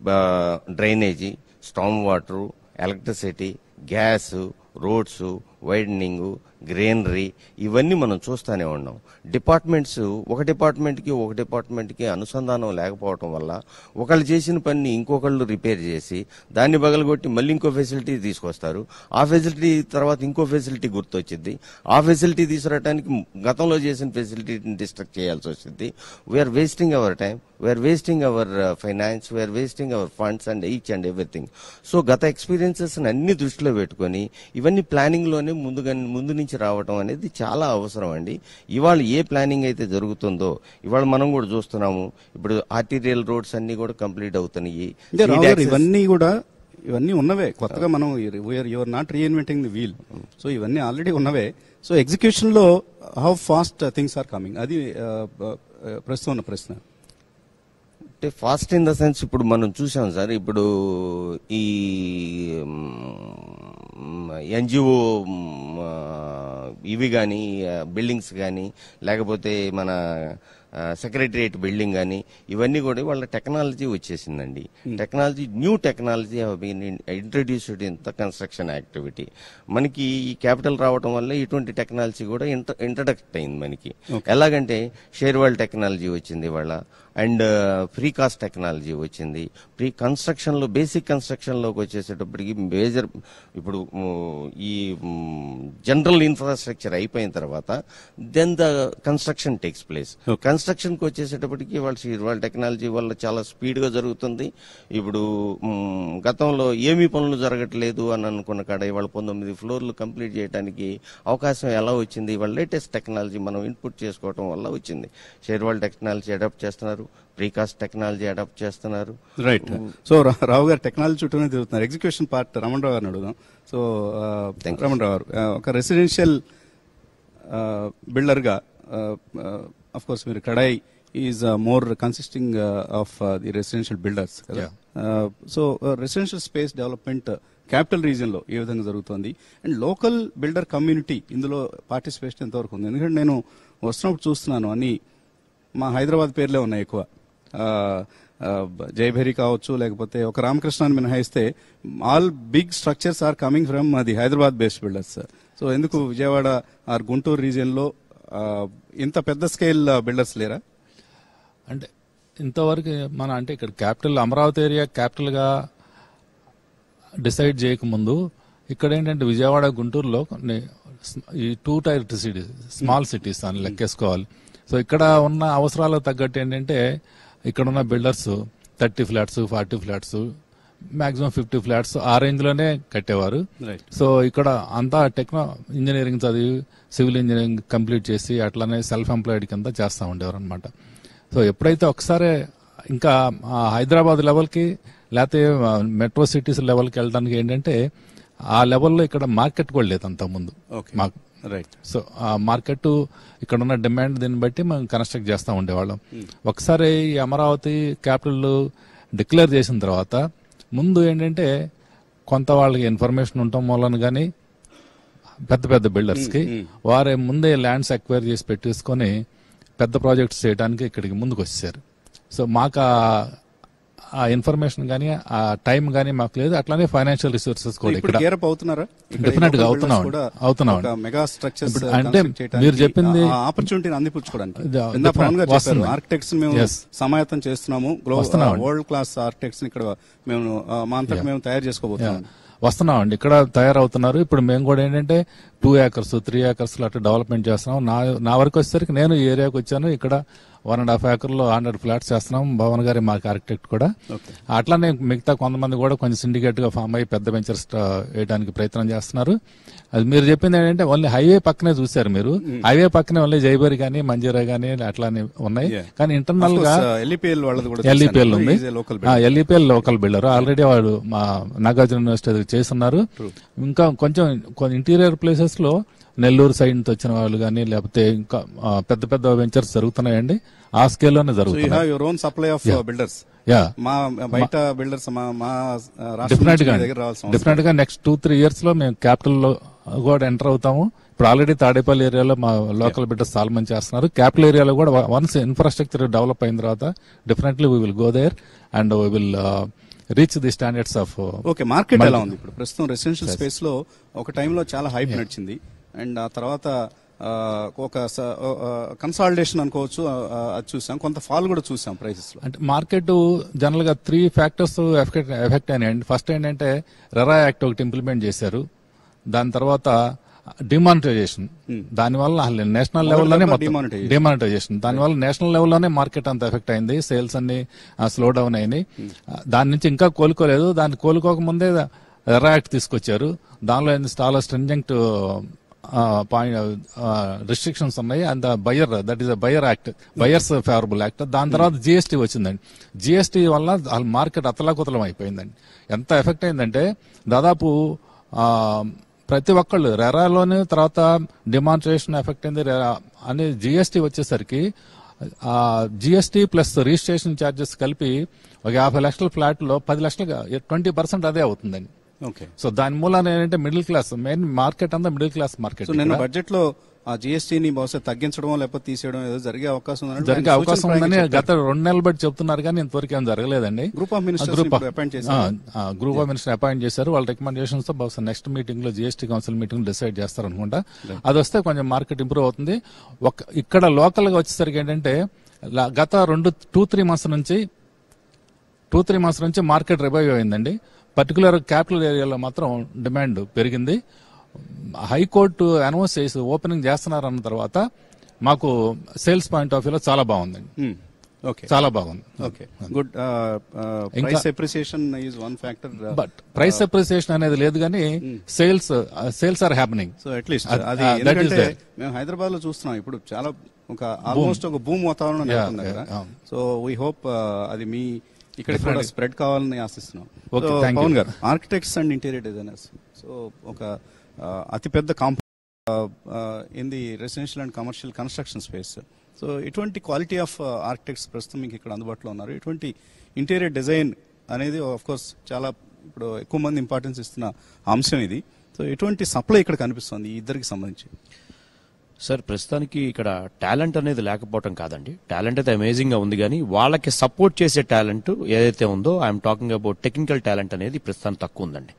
drainage storm water electricity gas roads widening greenery ఇవన్నీ మనం చూస్తూనే ఉన్నాం డిపార్ట్మెంట్స్ ఒక డిపార్ట్మెంట్కి ఒక డిపార్ట్మెంట్కి అనుసంధానం లేకపోవటం వల్ల ఒకళ్ళు చేసిన పని ఇంకొకళ్ళు రిపేర్ చేసి దాన్ని బగలగొట్టి మళ్ళీ ఇంకో ఫెసిలిటీ తీసుకొస్తారు ఆ ఫెసిలిటీ తర్వాత ఇంకో ఫెసిలిటీ గుర్తొచ్చింది ఆ ఫెసిలిటీ తీసుకురావడానికి గతంలో చేసిన ఫెసిలిటీని డిస్ట్రక్ట్ చేయాల్సి వచ్చింది we are wasting our time we are wasting our finance we are wasting our funds and each and everything so గత ఎక్స్పీరియన్సెస్ అన్ని దృష్టిలో పెట్టుకొని ఇవన్నీ ప్లానింగ్ లోనే ముందుగా ముందు నుంచి రావటం అనేది చాలా అవసరం అండి ఇవాళ ఏ ప్లానింగ్ అయితే జరుగుతుందో ఇవాళ మనం కూడా చూస్తున్నాము ఇప్పుడు ఆర్టీరియల్ రోడ్స్ అన్ని కూడా కంప్లీట్ అవుతున్నాయి అంటే రావు Street గారు access- ఇవన్నీ కూడా ఇవన్నీ ఉన్నవే కొత్తగా మనం you're not reinventing the wheel so ఇవన్నీ ఆల్రెడీ ఉన్నవే సో ఎగ్జిక్యూషన్ లో how fast things are coming అది ఆ, ఆ, ప్రస్తుతం ఉన్న ప్రశ్న అంటే ఫాస్ట్ ఇన్ ద సెన్స్ ఇప్పుడు మనం చూసాం సార్ ఇప్పుడు ఈ ఎన్జిఓ ఇవి కానీ బిల్డింగ్స్ కానీ లేకపోతే మన సెక్రటరియట్ బిల్డింగ్ కానీ ఇవన్నీ కూడా వాళ్ళ టెక్నాలజీ వచ్చేసిందండి technology new technology introduced in the construction activity మనకి ఈ క్యాపిటల్ రావడం వల్ల ఇటువంటి టెక్నాలజీ కూడా ఇంట్రడక్ట్ అయింది మనకి ఎలాగంటే షేర్ వరల్డ్ టెక్నాలజీ వచ్చింది వాళ్ళ అండ్ ఫ్రీ కాస్ట్ టెక్నాలజీ వచ్చింది ప్రీ కన్స్ట్రక్షన్ లో బేసిక్ కన్స్ట్రక్షన్ లోకి వచ్చేసేటప్పటికి మేజర్ ఇప్పుడు మ్, ఈ జనరల్ ఇన్ఫ్రాస్ట్రక్చర్ అయిపోయిన తర్వాత then the construction takes place construction కి వచ్చేసేటప్పటికి వాళ్ళ వాళ్ళ టెక్నాలజీ వల్ల చాలా స్పీడ్ గా జరుగుతుంది ఇప్పుడు మ్, గతంలో ఏమీ పనులు జరగట్లేదు అని అనుకున్న కాడ ఇవాళ పంతొమ్మిది ఫ్లోర్లు కంప్లీట్ చేయడానికి అవకాశం ఎలా వచ్చింది ఇవాళ లేటెస్ట్ టెక్నాలజీ మనం ఇన్పుట్ చేసుకోవడం వల్ల వచ్చింది షేర్ వరల్డ్ టెక్నాలజీ అడాప్ట్ చేస్తున్నారు ప్రీకాస్ట్ టెక్నాలజీ అడాప్ట్ చేస్తున్నారు right so Rao garu technology చుట్టూనే తిరుగుతున్నారు ఎగ్జిక్యూషన్ పార్ట్ రమణరావు గారిని అడుగుదాం so Thank you. Ramana Rao garu ఆ, ఒక రెసిడెన్షియల్ బిల్డర్ గా అఫ్ కోర్స్ మీరు కడాయి is more consisting of the residential builders కదా so residential space development capital region లో ఏ విధంగా జరుగుతుంది అండ్ లోకల్ బిల్డర్ కమ్యూనిటీ ఇందులో పార్టిసిపేషన్ ఎంతవరకు ఉంది ఎందుకంటే నేను వస్తున్నప్పుడు చూస్తున్నాను అన్ని మా హైదరాబాద్ పేర్లే ఉన్నాయి ఎక్కువ ఆ, ఆ, జయభేరి కావచ్చు లేకపోతే ఒక రామకృష్ణాన్ని మినహాయిస్తే all big structures are coming from the Hyderabad based builders so ఎందుకు విజయవాడ ఆర్ గుంటూరు రీజియన్ లో ఆ, ఇంత పెద్ద స్కేల్ బిల్డర్స్ లేరా అంటే ఇంతవరకు మన అంటే ఇక్కడ క్యాపిటల్ అమరావతి ఏరియా క్యాపిటల్ గా డిసైడ్ చేయకముందు ఇక్కడ ఏంటంటే విజయవాడ గుంటూరులో కొన్ని స్- ఈ two tier cities small cities అని లెక్కేసుకోవాలి సో ఇక్కడ ఉన్న అవసరాలకు తగ్గట్టు ఏంటంటే ఇక్కడ ఉన్న builders thirty flats forty flats maximum fifty flats ఆ రేంజ్ లోనే కట్టేవారు రైట్ సో ఇక్కడ అంతా టెక్నో ఇంజనీరింగ్ చదివి సివిల్ ఇంజనీరింగ్ కంప్లీట్ చేసి అట్లానే సెల్ఫ్ ఎంప్లాయిడ్ కింద చేస్తూ ఉండేవారు అనమాట సో ఎప్పుడైతే ఒకసారి ఇంకా ఆ, హైదరాబాద్ లెవెల్కి లేకపోతే ఆ, మెట్రో సిటీస్ లెవెల్కి వెళ్ళడానికి ఏంటంటే ఆ లెవెల్లో ఇక్కడ మార్కెట్ కూడా లేదు అంత ముందు ఓకే మాకు రైట్ సో ఆ మార్కెట్ ఇక్కడ ఉన్న డిమాండ్ దీన్ని బట్టి మనం కన్స్ట్రక్ట్ చేస్తూ ఉండేవాళ్ళం ఒకసారి ఈ అమరావతి క్యాపిటల్ డిక్లేర్ చేసిన తర్వాత ముందు ఏంటంటే కొంత వాళ్ళకి ఇన్ఫర్మేషన్ ఉండటం వలన కానీ పెద్ద పెద్ద బిల్డర్స్ కి వారే ముందే ల్యాండ్స్ అక్వైర్ చేసి పెట్టేసుకొని పెద్ద ప్రాజెక్ట్స్ చేయడానికి ఇక్కడికి ముందుకు వచ్చేసారు సో మాకు ఆ- ఆ ఇన్ఫర్మేషన్ కానీ ఆ టైం కానీ మాకు లేదు అట్లానే ఫైనాన్షియల్ రిసోర్సెస్ కూడా ఇప్పుడు ఇక్కడ గేరప్ అవుతున్నారా ఇక్కడ Definitely గా local అవుతున్నాం builders కూడా అవుతున్నాం ఒక మెగా స్ట్రక్చర్స్ ఇప్పుడు అంటే మీరు చెప్పింది- ఆపర్చునిటీని అందిపుచ్చుకోవడానికి ఇది ఇందా పవన్ గారు చెప్పారు వస్తుంది. ఆర్కిటెక్ట్స్ మేము Yes. సమాయత్తం చేస్తున్నాము వస్తున్నాం. వరల్డ్ క్లాస్ ఆర్కిటెక్ట్స్ ఇక్కడ మేము ఆ, మా అంతటా మేము తయారు చేసుకోబోతున్నాం వస్తున్నామండి ఇక్కడ తయారవుతున్నారు ఇప్పుడు మేము కూడా ఏంటంటే టూ ఏకర్స్ త్రీ ఏకర్స్ అట్లా డెవలప్మెంట్ చేస్తున్నాం నా నా వరకు వచ్చేసరికి నేను ఈ ఏరియాకి వచ్చాను ఇక్కడ వన్ అండ్ హాఫ్ ఏకర్లో హండ్రెడ్ ఫ్లాట్స్ చేస్తున్నాం భవన్ గారి మాకు ఆర్కిటెక్ట్ కూడా ఓకే అట్లానే మిగతా కొంతమంది కూడా కొంచెం సిండికేట్ గా ఫామ్ అయ్యి పెద్ద వెంచర్స్ వేయడానికి ప్రయత్నం చేస్తున్నారు అది మీరు చెప్పింది ఏంటంటే ఓన్లీ హైవే పక్కనే చూశారు మీరు హైవే పక్కనే ఓన్లీ జైబరి కానీ మంజీరా కానీ అట్లానే ఉన్నాయి Yeah. కానీ ఇంటర్నల్ గా ఎల్ఈపిఎల్ వాళ్ళది కూడా ఎల్ఈపిఎల్ ఉంది local LEPL local builder already వాడు మా నాగార్జున యూనివర్సిటీ దగ్గర చేస్తున్నారు ఇంకా కొంచెం కొన్ని ఇంటీరియర్ ప్లేసెస్ లో నెల్లూరు సైడ్ నుంచి వచ్చిన వాళ్ళు కానీ లేకపోతే ఇంకా ఆ, పెద్ద పెద్ద వెంచర్స్ జరుగుతున్నాయండి ఆ స్కేల్లోనే సో యూ జరుగుతున్నాయి have your own supply of builders యా మా బయట బిల్డర్స్ మా మా ఆ, రాష్ట్రం డెఫినెట్ నుంచి గా మీ దగ్గర రావాల్సిన అవసరం డెఫినెట్ గా నెక్స్ట్ టూ త్రీ ఇయర్స్ లో మేము క్యాపిటల్ లో కూడా ఎంటర్ అవుతాము ఇప్పుడు ఆల్రెడీ తాడేపల్లి ఏరియాలో మా లోకల్ బిడ్డర్స్ చాలా మంది చేస్తున్నారు క్యాపిటల్ ఏరియాలో కూడా వన్స్ ఇన్ఫ్రాస్ట్రక్చర్ డెవలప్ అయిన తర్వాత definitely we will go there and we will reach the standards of okay market ఎలా ఉంది ఇప్పుడు ప్రస్తుతం రెసిడెన్షియల్ స్పేస్ లో ఒక టైంలో చాలా హైప్ నడిచింది అండ్ ఆ తర్వాత ఆ, ఒక కన్సాలిడేషన్ అనుకోవచ్చు ఆ, ఆ, అది చూసాం కొంత ఫాల్ కూడా చూసాం ప్రైసెస్ లో అంటే మార్కెట్ జనరల్ గా త్రీ ఫ్యాక్టర్స్ ఎఫెక్ట్ ఎఫెక్ట్ అయినాయండి ఫస్ట్ ఏంటంటే రెరా యాక్ట్ ఒకటి ఇంప్లిమెంట్ చేశారు దాని తర్వాత డిమానిటైజేషన్ దానివల్ల అసలు నేషనల్ లెవెల్లోనే మొత్తం demonetization. డిమానిటైజేషన్ దానివల్ల నేషనల్ లెవెల్లోనే మార్కెట్ అంత ఎఫెక్ట్ అయింది సేల్స్ అన్ని స్లో డౌన్ అయినాయి దాని నుంచి ఇంకా కోలుకోలేదు దాన్ని కోలుకోక ముందే రెరా యాక్ట్ తీసుకొచ్చారు దానిలో ఏంది చాలా స్ట్రింజెంట్ పాయింట్ రిస్ట్రిక్షన్స్ ఉన్నాయి and buyer that is buyer act buyers favourable act దాని తర్వాత జిఎస్టీ వచ్చిందండి జిఎస్టీ వల్ల మార్కెట్ అతలాకుతలం అయిపోయిందండి ఎంత ఎఫెక్ట్ అయిందంటే దాదాపు ఆ, ప్రతి ఒక్కళ్ళు రెరాలోనే తర్వాత డిమాన్స్ట్రేషన్ ఎఫెక్ట్ అయింది రెరా- అని జిఎస్టీ వచ్చేసరికి జిఎస్టీ ప్లస్ రిజిస్ట్రేషన్ ఛార్జెస్ కలిపి ఒక యాభై లక్షల ఫ్లాట్ లో పది లక్షలు ట్వంటీ పర్సెంట్ అదే అవుతుందండి ఓకే సో దాని మూలాన ఏంటంటే మిడిల్ క్లాస్ మెయిన్ మార్కెట్ అంతా మిడిల్ క్లాస్ మార్కెట్ సో నిన్న బడ్జెట్ లో ఆ జిఎస్టీని బహుశా తగ్గించడం లేకపోతే తీసేయడం ఏదో జరిగే అవకాశం ఉందని జరిగే ఆయన అవకాశం సూచన ఉందని ప్రాయంగా గత రెండు నెలలు బట్టి చెప్తున్నారు కానీ ఇంతవరకు ఏం జరగలేదండి గ్రూప్ ఆఫ్ మినిస్టర్స్ గ్రూప్ ఇప్పుడు అపాయింట్ చేశారు గ్రూప్ ఆఫ్ మినిస్టర్ అపాయింట్ చేశారు వాళ్ళ రికమెండేషన్స్ తో బహుశా నెక్స్ట్ మీటింగ్ లో జిఎస్టీ కౌన్సిల్ మీటింగ్ డిసైడ్ చేస్తారు అనుకుంటా అది వస్తే కొంచెం మార్కెట్ ఇంప్రూవ్ అవుతుంది ఒక ఇక్కడ లోకల్ గా వచ్చేసరికి ఏంటంటే లా- గత రెండు టూ త్రీ మంత్స్ నుంచి టూ త్రీ మంత్స్ నుంచి మార్కెట్ రివైవ్ అయిందండి పర్టికులర్ క్యాపిటల్ ఏరియాలో మాత్రం డిమాండ్ పెరిగింది హైకోర్టు అనౌన్స్ చేసి ఓపెనింగ్ చేస్తున్నారు అన్న తర్వాత మాకు సేల్స్ పాయింట్ ఆఫ్ వ్యూలో చాలా బాగుందండి ఓకే చాలా బాగుంది okay good price appreciation is one factor but price appreciation అనేది లేదు కానీ sales sales are happening so at least అది- అది ah, that is ఎందుకంటే there. మేము హైదరాబాద్ లో చూస్తున్నాం ఇప్పుడు చాలా ఒక ఆల్మోస్ట్ ఒక భూమి వాతావరణం Yeah, నెలకొంది అక్కడ yeah, సో వీ హోప్ అది మీ ఇక్కడ కూడా స్ప్రెడ్ కావాలని ఆశిస్తున్నాం Okay, So, thank you. Pavan garu architects and interior designers so ఒక uh, అతిపెద్ద కాంప్ in the residential and commercial construction space so ఇటువంటి క్వాలిటీ ఆఫ్ ఆర్కిటెక్ట్స్ ప్రస్తుతం మీకు ఇక్కడ అందుబాటులో ఉన్నారు ఇటువంటి ఇంటీరియర్ డిజైన్ అనేది ఆఫ్ కోర్స్ చాలా ఇప్పుడు ఎక్కువ మంది ఇంపార్టెన్స్ ఇస్తున్న అంశం ఇది సో ఎటువంటి సప్లై ఇక్కడ కనిపిస్తుంది ఈ ఇద్దరికి సంబంధించి సార్ ప్రస్తుతానికి ఇక్కడ టాలెంట్ అనేది లేకపోవటం కాదండి టాలెంట్ అయితే అమేజింగ్ గా ఉంది కానీ వాళ్ళకి సపోర్ట్ చేసే టాలెంట్ ఏదైతే ఉందో I'm talking about technical talent అనేది ప్రస్తుతానికి తక్కువ ఉందండి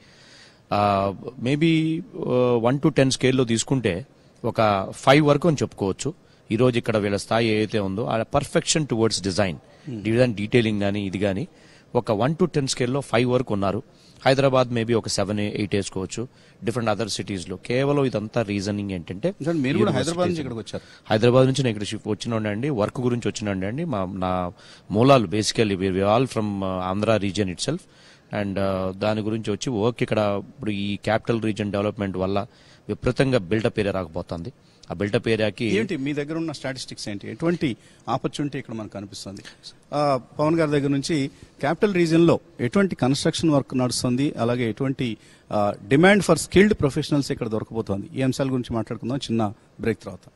మేబీ వన్ టు టెన్ స్కేల్లో తీసుకుంటే ఒక ఫైవ్ వరకు అని చెప్పుకోవచ్చు ఈ రోజు ఇక్కడ వీళ్ళ స్థాయి ఏదైతే ఉందో ఆ perfection towards design design detailing కానీ ఇది కానీ ఒక వన్ టు టెన్ స్కేల్లో ఫైవ్ వరకు ఉన్నారు హైదరాబాద్ మేబీ ఒక సెవెన్ ఎయిట్ వేసుకోవచ్చు డిఫరెంట్ అదర్ సిటీస్ లో కేవలం ఇదంతా రీజనింగ్ ఏంటంటే ఎందుకంటే మీరు కూడా universities. హైదరాబాద్ నుంచి ఇక్కడికి వచ్చారు హైదరాబాద్ నుంచి నేను ఇక్కడ షిఫ్ట్ వచ్చినండి అండి వర్క్ గురించి వచ్చినండి అండి మా నా మూలాలు basically we all from Andhra region itself and దాని గురించి వచ్చి వర్క్ ఇక్కడ ఇప్పుడు ఈ క్యాపిటల్ రీజియన్ డెవలప్మెంట్ వల్ల విపరీతంగా బిల్డప్ ఏరియా రాకపోతుంది ఆ బిల్టప్ ఏరియాకి ఏంటి మీ దగ్గర ఉన్న స్టాటిస్టిక్స్ ఏంటి ఎటువంటి ఆపర్చునిటీ ఇక్కడ మనకు కనిపిస్తుంది ఆ, పవన్ గారి దగ్గర నుంచి క్యాపిటల్ రీజియన్ లో ఎటువంటి కన్స్ట్రక్షన్ వర్క్ నడుస్తుంది అలాగే ఎటువంటి డిమాండ్ ఫర్ స్కిల్డ్ ప్రొఫెషనల్స్ ఇక్కడ దొరకబోతోంది ఈ అంశాల గురించి మాట్లాడుకుందాం చిన్న బ్రేక్ తర్వాత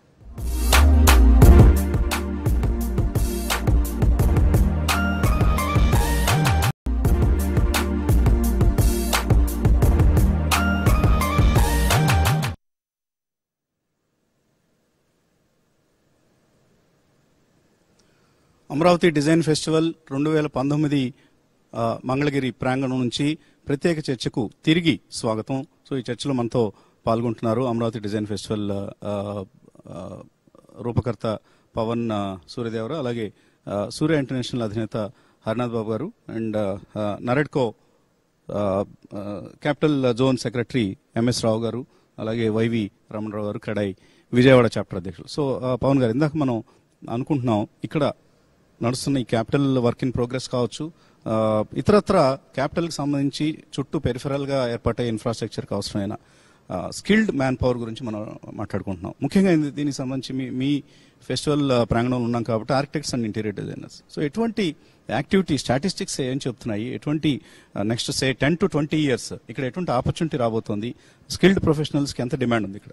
అమరావతి డిజైన్ ఫెస్టివల్ రెండు వేల పంతొమ్మిది ఆ, మంగళగిరి ప్రాంగణం నుంచి ప్రత్యేక చర్చకు తిరిగి స్వాగతం సో ఈ చర్చలో మనతో పాల్గొంటున్నారు అమరావతి డిజైన్ ఫెస్టివల్ ఆ, ఆ, రూపకర్త పవన్ ఆ, సూర్యదేవరా అలాగే ఆ, సూర్య ఇంటర్నేషనల్ అధినేత హరినాథ్ బాబు గారు అండ్ ఆ, నరెడ్కో ఆ, ఆ, capital zone secretary MS Rao garu అలాగే వైవి రమణరావు గారు కడాయి విజయవాడ చాప్టర్ అధ్యక్షులు సో ఆ, పవన్ గారు ఇందాక మనం అనుకుంటున్నాం ఇక్కడ నడుస్తున్న ఈ క్యాపిటల్ వర్క్ ఇన్ ప్రోగ్రెస్ కావచ్చు ఆ, ఇతరత్ర క్యాపిటల్ కి సంబంధించి చుట్టూ పెరిఫెరల్ గా ఏర్పాటయ్యే ఇన్ఫ్రాస్ట్రక్చర్ కి అవసరమైన స్కిల్డ్ మ్యాన్ పవర్ గురించి మనం మాట్లాడుకుంటున్నాం ముఖ్యంగా ఇది- దీనికి సంబంధించి మీ మీ ఫెస్టివల్ ఆ, ప్రాంగణంలో ఉన్నాం కాబట్టి architects and interior designers so ఎటువంటి యాక్టివిటీ స్టాటిస్టిక్స్ ఏం చెప్తున్నాయి ఎటువంటి next say ten to twenty years ఇక్కడ ఎటువంటి ఆపర్చునిటీ రాబోతోంది స్కిల్డ్ ప్రొఫెషనల్స్ కి ఎంత డిమాండ్ ఉంది ఇక్కడ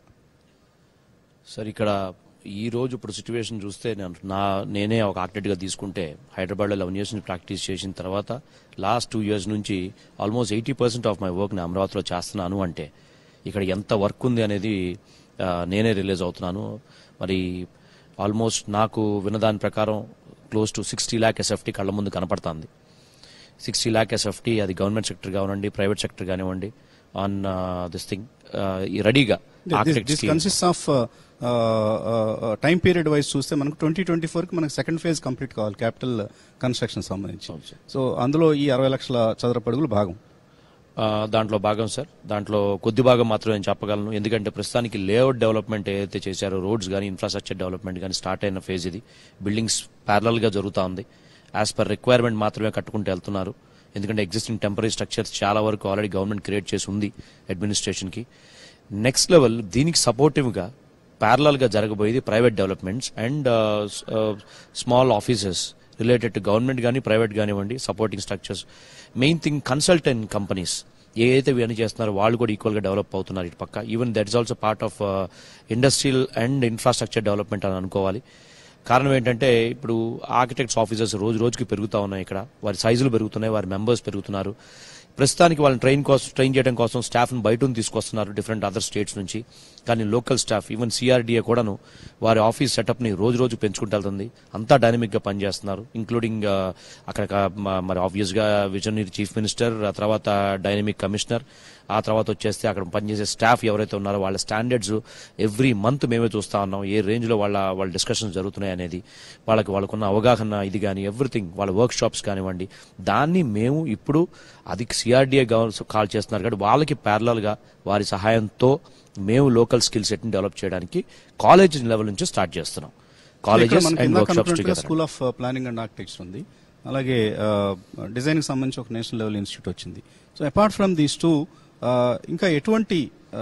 సార్ ఇక్కడ ఈ రోజు ఇప్పుడు సిచ్యువేషన్ చూస్తే నేను నా నేనే ఒక ఆర్కిటెక్ట్ గా తీసుకుంటే హైదరాబాద్ లో లెవెన్ ఇయర్స్ నుంచి ప్రాక్టీస్ చేసిన తర్వాత లాస్ట్ టూ ఇయర్స్ నుంచి almost eighty percent of my work నేను అమరావతిలో చేస్తున్నాను అంటే ఇక్కడ ఎంత వర్క్ ఉంది అనేది ఆ, నేనే రిలీజ్ అవుతున్నాను మరి ఆల్మోస్ట్ నాకు విన్నదాని ప్రకారం close to sixty lakh SFT కళ్ళ ముందు కనపడుతుంది సిక్స్టీ ల్యాక్ ఎస్ఎఫ్టీ అది గవర్నమెంట్ సెక్టర్ కానివ్వండి ప్రైవేట్ సెక్టర్ కానివ్వండి ఆన్ దిస్ థింగ్ రెడీగా this architects consist of time period wise చూస్తే మనకు ట్వంటీ ట్వంటీ ఫోర్ కి మనకు సెకండ్ ఫేజ్ కంప్లీట్ కావాలి క్యాపిటల్ కన్స్ట్రక్షన్ సంబంధించి సో అందులో ఈ అరవై లక్షల చదరపు అడుగులు భాగం ఆ, దాంట్లో భాగం సార్ దాంట్లో కొద్ది భాగం మాత్రమే నేను చెప్పగలను ఎందుకంటే ప్రస్తుతానికి లేఅవుట్ డెవలప్మెంట్ ఏదైతే చేశారో రోడ్స్ కానీ ఇన్ఫ్రాస్ట్రక్చర్ డెవలప్మెంట్ కానీ స్టార్ట్ అయిన ఫేజ్ ఇది బిల్డింగ్స్ ప్యారలల్ గా జరుగుతూ ఉంది యాజ్ పర్ రిక్వైర్మెంట్ మాత్రమే కట్టుకుంటూ వెళ్తున్నారు ఎందుకంటే ఎగ్జిస్టింగ్ టెంపరీ స్ట్రక్చర్స్ చాలా వరకు ఆల్రెడీ గవర్నమెంట్ క్రియేట్ చేసి ఉంది అడ్మినిస్ట్రేషన్ కి నెక్స్ట్ లెవెల్ దీనికి సపోర్టివ్ గా ప్యారలల్ గా జరగబోయేది private developments and small offices related to government కానీ ప్రైవేట్ కానివ్వండి supporting structures main thing consultant companies ఏదైతే ఇవన్నీ చేస్తున్నారో వాళ్ళు కూడా ఈక్వల్ గా డెవలప్ అవుతున్నారు ఇటు పక్క even that is also part of industrial and infrastructure development అని అనుకోవాలి కారణం ఏంటంటే ఇప్పుడు ఆర్కిటెక్ట్స్ ఆఫీసర్స్ రోజు రోజుకి పెరుగుతా ఉన్నాయి ఇక్కడ వారి సైజులు పెరుగుతున్నాయి వారి మెంబర్స్ పెరుగుతున్నారు ప్రస్తుతానికి వాళ్ళని ట్రైన్ కోసం ట్రైన్ చేయడం కోసం స్టాఫ్ని బయట నుంచి తీసుకొస్తున్నారు డిఫరెంట్ అదర్ స్టేట్స్ నుంచి కానీ లోకల్ స్టాఫ్ ఈవెన్ సిఆర్డీఏ కూడాను వారి ఆఫీస్ సెటప్ని రోజు రోజు పెంచుకుంటూ వెళ్తుంది అంతా డైనమిక్గా పనిచేస్తున్నారు ఇంక్లూడింగ్ అక్కడ క- మ- మరి ఆబ్వియస్గా విజనరీ చీఫ్ మినిస్టర్ ఆ తర్వాత డైనమిక్ కమిషనర్ ఆ తర్వాత వచ్చేస్తే అక్కడ పనిచేసే స్టాఫ్ ఎవరైతే ఉన్నారో వాళ్ళ స్టాండర్డ్స్ ఎవ్రీ మంత్ మేమే చూస్తా ఉన్నాం ఏ రేంజ్లో వాళ్ళ వాళ్ళ డిస్కషన్స్ జరుగుతున్నాయి అనేది వాళ్ళకి వాళ్ళకున్న అవగాహన ఇది కానీ ఎవ్రీథింగ్ వాళ్ళ వర్క్ షాప్స్ కానివ్వండి దాన్ని మేము ఇప్పుడు అది సిఆర్డీఏ కాల్ చేస్తున్నారు కాబట్టి వాళ్ళకి parallel గా వారి సహాయంతో మేము లోకల్ స్కిల్ సెట్ ని డెవలప్ చేయడానికి కాలేజ్ లెవెల్ నుంచి స్టార్ట్ చేస్తున్నాం colleges and workshops together school of planning and architecture ఉంది అలాగే డిజైన్ కి సంబంధించి ఒక నేషనల్ లెవెల్ ఇన్స్టిట్యూట్ వచ్చింది so apart from these two ఇంకా ఎటువంటి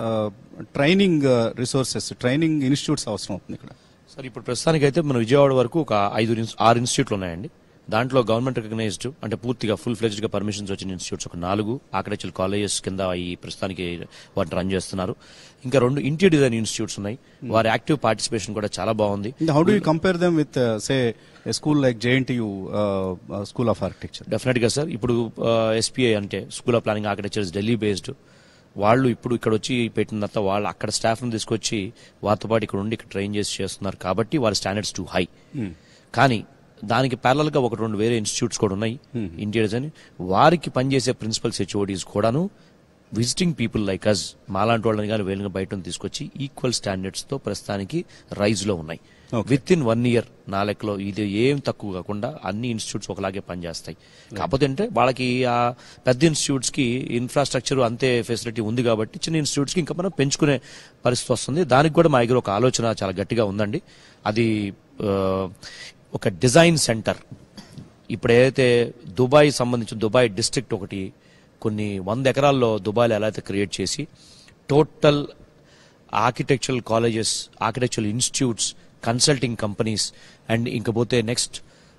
ట్రైనింగ్ రిసోర్సెస్ ట్రైనింగ్ ఇన్స్టిట్యూట్స్ అవసరం అవుతుంది ఇక్కడ సార్ ఇప్పుడు ప్రస్తుతానికి అయితే మన విజయవాడ వరకు ఒక ఐదు ఇన్స్- ఆరు ఇన్స్టిట్యూట్లు ఉన్నాయండి దాంట్లో గవర్నమెంట్ రికగ్నైజ్డ్ అంటే పూర్తిగా ఫుల్ ఫ్లెజ్డ్ గా పర్మిషన్స్ వచ్చిన ఇన్స్టిట్యూట్స్ ఒక నాలుగు ఆర్కిటెక్చర్ కాలేజెస్ కింద ఈ ప్రస్తుతానికి వాటిని రన్ చేస్తున్నారు ఇంకా రెండు ఇంటీరియర్ డిజైన్ ఇన్స్టిట్యూట్స్ ఉన్నాయి వారి యాక్టివ్ పార్టిసిపేషన్ కూడా చాలా బాగుంది how do you compare them with say school like JNTU school of architecture definite గా సార్ ఇప్పుడు ఎస్పీఐ అంటే school of planning architecture Delhi based వాళ్ళు ఇప్పుడు ఇక్కడ వచ్చి పెట్టిన తర్వాత వాళ్ళు అక్కడ స్టాఫ్ ని తీసుకొచ్చి వారితో పాటు ఇక్కడ ఉండి ఇక్కడ ట్రైన్ చేసి చేస్తున్నారు కాబట్టి వారి స్టాండర్డ్స్ టూ హై కానీ దానికి ప్యారల్ గా ఒక రెండు వేరే ఇన్స్టిట్యూట్స్ కూడా ఉన్నాయి ఇంటీరియర్స్ అని వారికి పనిచేసే ప్రిన్సిపల్స్ హెచ్ఓడీస్ కూడాను విజిటింగ్ పీపుల్ లైక్ అస్ మాలాంటి వాళ్ళని కానీ వీళ్ళని బయట నుంచి తీసుకొచ్చి ఈక్వల్ స్టాండర్డ్స్ తో ప్రస్తుతానికి రైజ్ లో ఉన్నాయి విత్ ఇన్ వన్ ఇయర్ నా లెక్కలో ఇది ఏం తక్కువ కాకుండా అన్ని ఇన్స్టిట్యూట్స్ ఒకలాగే పనిచేస్తాయి కాకపోతే అంటే వాళ్ళకి ఆ పెద్ద ఇన్స్టిట్యూట్స్ కి ఇన్ఫ్రాస్ట్రక్చర్ అంతే ఫెసిలిటీ ఉంది కాబట్టి చిన్న ఇన్స్టిట్యూట్స్ కి ఇంకా మనం పెంచుకునే పరిస్థితి వస్తుంది దానికి కూడా మా దగ్గర ఒక ఆలోచన చాలా గట్టిగా ఉందండి అది ఆ, ఒక డిజైన్ సెంటర్ ఇప్పుడు ఏదైతే దుబాయ్ సంబంధించిన దుబాయ్ డిస్ట్రిక్ట్ ఒకటి కొన్ని వంద ఎకరాల్లో దుబాయ్లో ఎలా అయితే క్రియేట్ చేసి total architectural colleges architectural institutes consulting companies and ఇంకపోతే నెక్స్ట్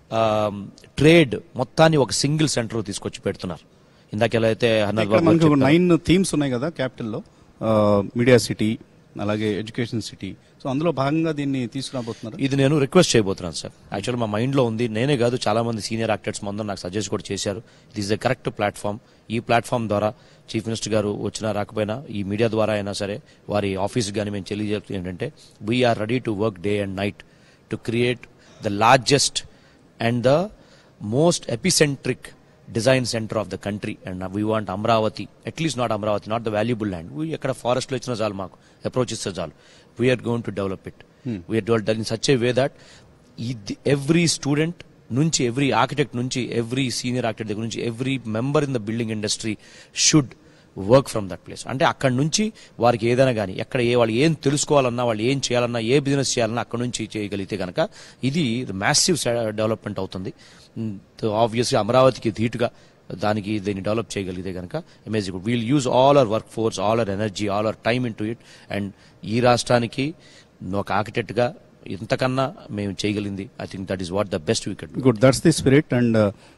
ట్రేడ్ మొత్తాన్ని ఒక సింగిల్ సెంటర్ తీసుకొచ్చి పెడుతున్నారు ఇందాక ఎలా అయితే హర్నాథ్ ఇక్కడ బాబు గారు మనకు చెప్పారు. నైన్ థీమ్స్ ఉన్నాయి కదా క్యాపిటల్లో మీడియా సిటీ అలాగే ఎడ్యుకేషన్ సిటీ సో అందులో భాగంగా దీన్ని తీసుకురాబోతున్నారు ఇది నేను రిక్వెస్ట్ చేయబోతున్నాను సార్ యాక్చువల్ మా మైండ్ లో ఉంది నేనే కాదు చాలా మంది సీనియర్ యాక్టర్స్ మందరం నాకు సజెస్ట్ కూడా చేశారు it is the correct platform ఈ ప్లాట్ఫామ్ ద్వారా చీఫ్ మినిస్టర్ గారు వచ్చినా రాకపోయినా ఈ మీడియా ద్వారా అయినా సరే వారి ఆఫీస్ కానీ మేము తెలియజేస్తుంది ఏంటంటే we're ready to work day and night to create the largest and the most epicentric design centre of the country and we want Amaravati at least not Amaravati not the valuable land we ఎక్కడ forest లో ఇచ్చిన చాలు మాకు approach ఇస్తే చాలు we're going to develop it we're develop in such a way that every student నుంచి every architect నుంచి every senior architect దగ్గర నుంచి every member in the building industry should work from that place అంటే అక్కడ నుంచి వారికి ఏదైనా కానీ ఎక్కడ ఏ వాళ్ళు ఏం తెలుసుకోవాలన్నా వాళ్ళు ఏం చేయాలన్నా ఏ బిజినెస్ చేయాలన్నా అక్కడ నుంచి చేయగలిగితే కనుక ఇది మ్యాసివ్ డెవలప్మెంట్ అవుతుంది ఆబ్వియస్గా అమరావతికి ధీటుగా దానికి దీన్ని డెవలప్ చేయగలిగితే కనుక amazing we'll use all our workforce all our energy all our time into it and ఈ రాష్ట్రానికి ఒక ఆర్కిటెక్ట్ గా ఇంతకన్నా మేము చేయగలిగింది I think that is what the best we could good that's the spirit and